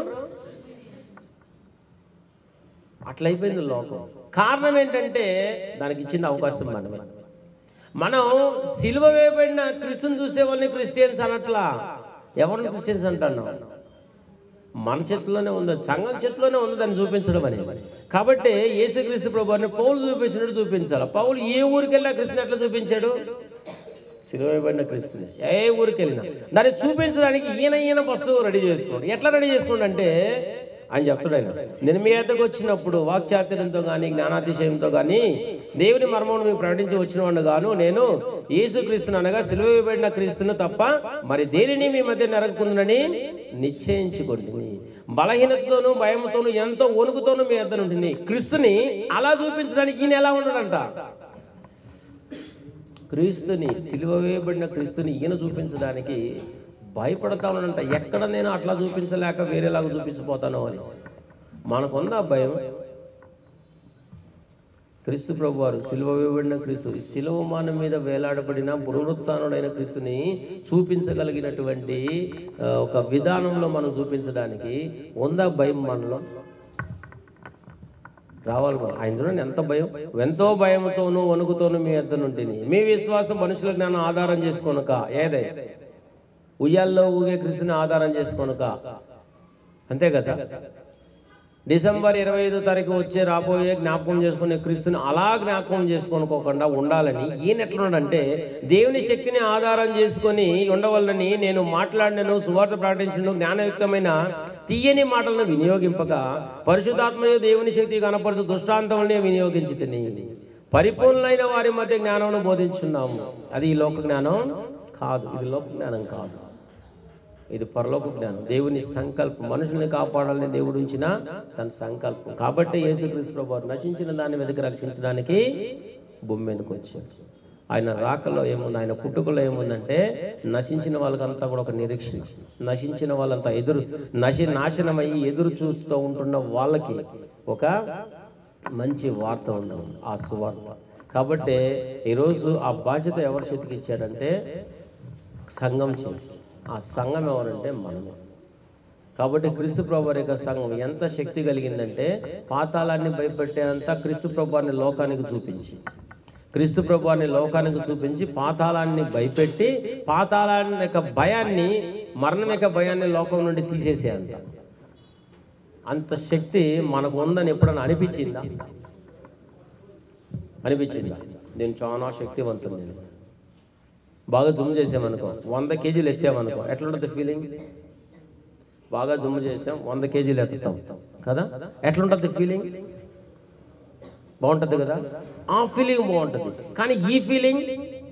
S1: అట్లయిపోయింది లోకం కారణం ఏంటంటే దానికి ఇచ్చిన అవకాశం మనమే మనం సిలువ వేయబడిన క్రిస్తుని చూసే వాళ్ళని క్రిస్టియన్స్ అనట్లా ఎవరిని క్రిస్టియన్స్ అంటున్నాం మన చేతిలోనే ఉంది సంఘం చేతిలోనే ఉంది దాన్ని చూపించడం అనేది కాబట్టి యేసుక్రీస్తు ప్రభుని పౌలు చూపించినట్టు చూపించాలి పౌలు ఏ ఊరికి వెళ్ళినా క్రిస్తుని ఎట్లా చూపించాడు సిలువైబడిన క్రిస్తుని ఏ ఊరికి వెళ్ళినా దాన్ని చూపించడానికి ఈయన ఈయన వస్తువు రెడీ చేసుకోండి ఎట్లా రెడీ చేసుకోండి అంటే ఆయన చెప్తాడు ఆయన నేను మీ వద్దకు వచ్చినప్పుడు వాక్చాతుర్యంతో కానీ జ్ఞానాతిశయంతో కానీ దేవుని మర్మమును మీకు ప్రకటించి వచ్చిన వాడిని గాను నేను యేసుక్రీస్తును అనగా సిలువ వేయబడిన క్రీస్తును తప్ప మరి దేనిని మీ మధ్య నరకుందని నిశ్చయించుకోండి బలహీనతతోనూ భయంతోనూ ఎంతో వణుకుతోనూ మీ వద్ద ఉంటుంది క్రీస్తుని అలా చూపించడానికి ఈయన ఎలా ఉన్నాడంట క్రీస్తుని సిలువ వేయబడిన క్రీస్తుని ఈయన చూపించడానికి భయపడతా ఉన్నాడంట ఎక్కడ నేను అట్లా చూపించలేక వేరేలాగా చూపించిపోతాను అని మనకుందా భయం క్రీస్తు ప్రభు వారు సిలువ వేయబడిన క్రీస్తు ఈ సిలువ మానం మీద వేలాడబడిన పునరుత్డైన క్రీస్తుని చూపించగలిగినటువంటి ఆ, ఒక విధానంలో మనం చూపించడానికి ఉందా భయం మనలో రావాలి మనం ఆయన చూడండి ఎంత భయం ఎంతో భయంతోనూ వణుకుతోనూ మీ ఎద్ద నుండి మీ విశ్వాసం మనుషుల జ్ఞానం ఆధారం చేసుకోనుక ఏదే ఉయ్యాల్లో ఊగే కృష్ణని ఆధారం చేసుకోనుక అంతే కదా డిసెంబర్ ఇరవై ఐదో తారీఖు వచ్చే రాబోయే జ్ఞాపకం చేసుకునే క్రీస్తుని అలా జ్ఞాపకం చేసుకోనుకోకుండా ఉండాలని ఈయన ఎట్లున్నాడంటే దేవుని శక్తిని ఆధారం చేసుకొని ఉండవల్లని నేను మాట్లాడినను సువార్త ప్రకటించను జ్ఞానయుక్తమైన తీయని మాటలను వినియోగింపక పరిశుద్ధాత్మయ దేవుని శక్తి కనపరచు దృష్టాంతములనే వినియోగించి తిని పరిపూర్ణులైన వారి మధ్య జ్ఞానం బోధించున్నాము అది ఈ లోక జ్ఞానం కాదు ఇది లోక జ్ఞానం కాదు ఇది పరలోక జ్ఞానం దేవుని సంకల్పం మనుషుల్ని కాపాడాలని దేవుడు ఉంచిన తన సంకల్పం కాబట్టి యేసుక్రీస్తు ప్రభు వారు నశించిన దాన్ని వెతికి రక్షించడానికి భూమి మీదకి వచ్చాడు ఆయన రాకలో ఏముంది ఆయన పుట్టుకలో ఏముందంటే నశించిన వాళ్ళకంతా కూడా ఒక నిరీక్షణ నశించిన వాళ్ళంతా ఎదురు నశి నాశనమయ్యి ఎదురు చూస్తూ ఉంటున్న వాళ్ళకి ఒక మంచి వార్త ఉండవు ఆ సువార్త కాబట్టి ఈరోజు ఆ బాధ్యత ఎవరి చేతికి ఇచ్చాడంటే సంఘం చేతి ఆ సంఘం ఎవరంటే మనమే కాబట్టి క్రీస్తు ప్రభు యొక్క సంఘం ఎంత శక్తి కలిగిందంటే పాతాళాన్ని భయపెట్టేంత క్రీస్తు ప్రభువాన్ని లోకానికి చూపించి క్రీస్తు ప్రభువాన్ని లోకానికి చూపించి పాతాళాన్ని భయపెట్టి పాతాళాన్ని యొక్క భయాన్ని మరణం యొక్క భయాన్ని లోకం నుండి తీసేసేంత అంత శక్తి మనకు ఉందని ఎప్పుడన్నా అనిపించిందా అనిపించిందా నేను చాలా శక్తివంతుడు నేను బాగా జుమ్ చేసామనుకో వంద కేజీలు ఎత్తామనుకో ఎట్లుంటుంది ఫీలింగ్ బాగా జుమ్ చేసాం వంద కేజీలు ఎత్తుతాం కదా ఎట్లుంటుంది ఫీలింగ్ బాగుంటుంది కదా ఆ ఫీలింగ్ బాగుంటుంది కానీ ఈ ఫీలింగ్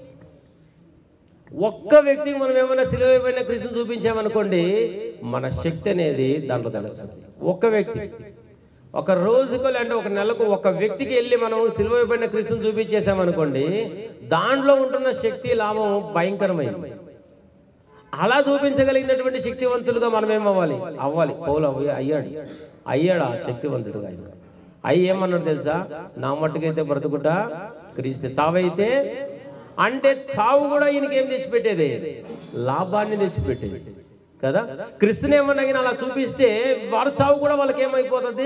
S1: ఒక్క వ్యక్తికి మనం ఏమైనా సిలువైపోయిన కృష్ణ చూపించామనుకోండి మన శక్తి అనేది దాంట్లో తెలుస్తుంది ఒక్క వ్యక్తి ఒక రోజుకు లేదంటే ఒక నెలకు ఒక వ్యక్తికి వెళ్ళి మనం సిలువైపోయిన కృష్ణ చూపించేసామనుకోండి దాంట్లో ఉంటున్న శక్తి లాభం భయంకరమైంది అలా చూపించగలిగినటువంటి శక్తివంతులుగా మనం ఏమవ్వాలి అవ్వాలి పౌలు అవ్వ- అయ్యాడు అయ్యాడు ఆ శక్తివంతుడుగా ఆయన అయ్యి ఏమన్నాడు తెలుసా నా మట్టుకైతే బ్రతుకుట క్రీస్తు చావైతే అంటే చావు కూడా ఈయనకి ఏం తెచ్చిపెట్టేది లాభాన్ని తెచ్చిపెట్టేది కదా క్రిస్తుని ఏమన్నా ఈయన అలా చూపిస్తే వారు చావు కూడా వాళ్ళకి ఏమైపోతుంది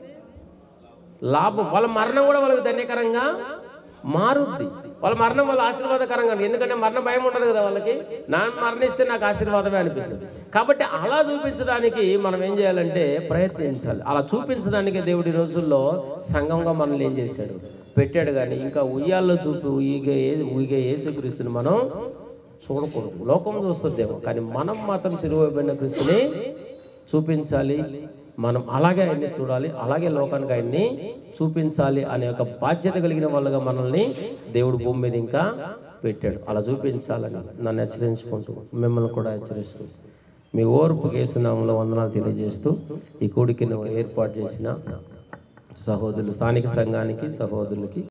S1: లాభం వాళ్ళ మరణం కూడా వాళ్ళకి ధన్యకరంగా మారుద్ది వాళ్ళ మరణం వాళ్ళ ఆశీర్వాదకరంగా ఉంటుంది. ఎందుకంటే మరణ భయం ఉండదు కదా వాళ్ళకి నా మరణిస్తే నాకు ఆశీర్వాదమే అనిపిస్తుంది కాబట్టి అలా చూపించడానికి మనం ఏం చేయాలంటే ప్రయత్నించాలి అలా చూపించడానికి దేవుడి రోజుల్లో సంఘంగా మనల్ని ఏం చేశాడు పెట్టాడు కానీ ఇంకా ఉయ్యాల్లో చూపి ఊగే ఊగే యేసుక్రీస్తుని మనం చూడకూడదు లోకం చూస్తుందేమో కానీ మనం మాత్రం సిరువైపోయిన క్రీస్తుని చూపించాలి మనం అలాగే ఆయన్ని చూడాలి అలాగే లోకానికి ఆయన్ని చూపించాలి అనే ఒక బాధ్యత కలిగిన వాళ్ళగా మనల్ని దేవుడు భూమి మీద ఇంకా పెట్టాడు అలా చూపించాలని నన్ను హెచ్చరించుకుంటూ మిమ్మల్ని కూడా హెచ్చరిస్తూ మీ ఓర్పు కేసునామంలో వందనాలు తెలియజేస్తూ ఈ కూడికి నువ్వు ఏర్పాటు చేసిన సహోదరులు స్థానిక సంఘానికి సహోదరులకి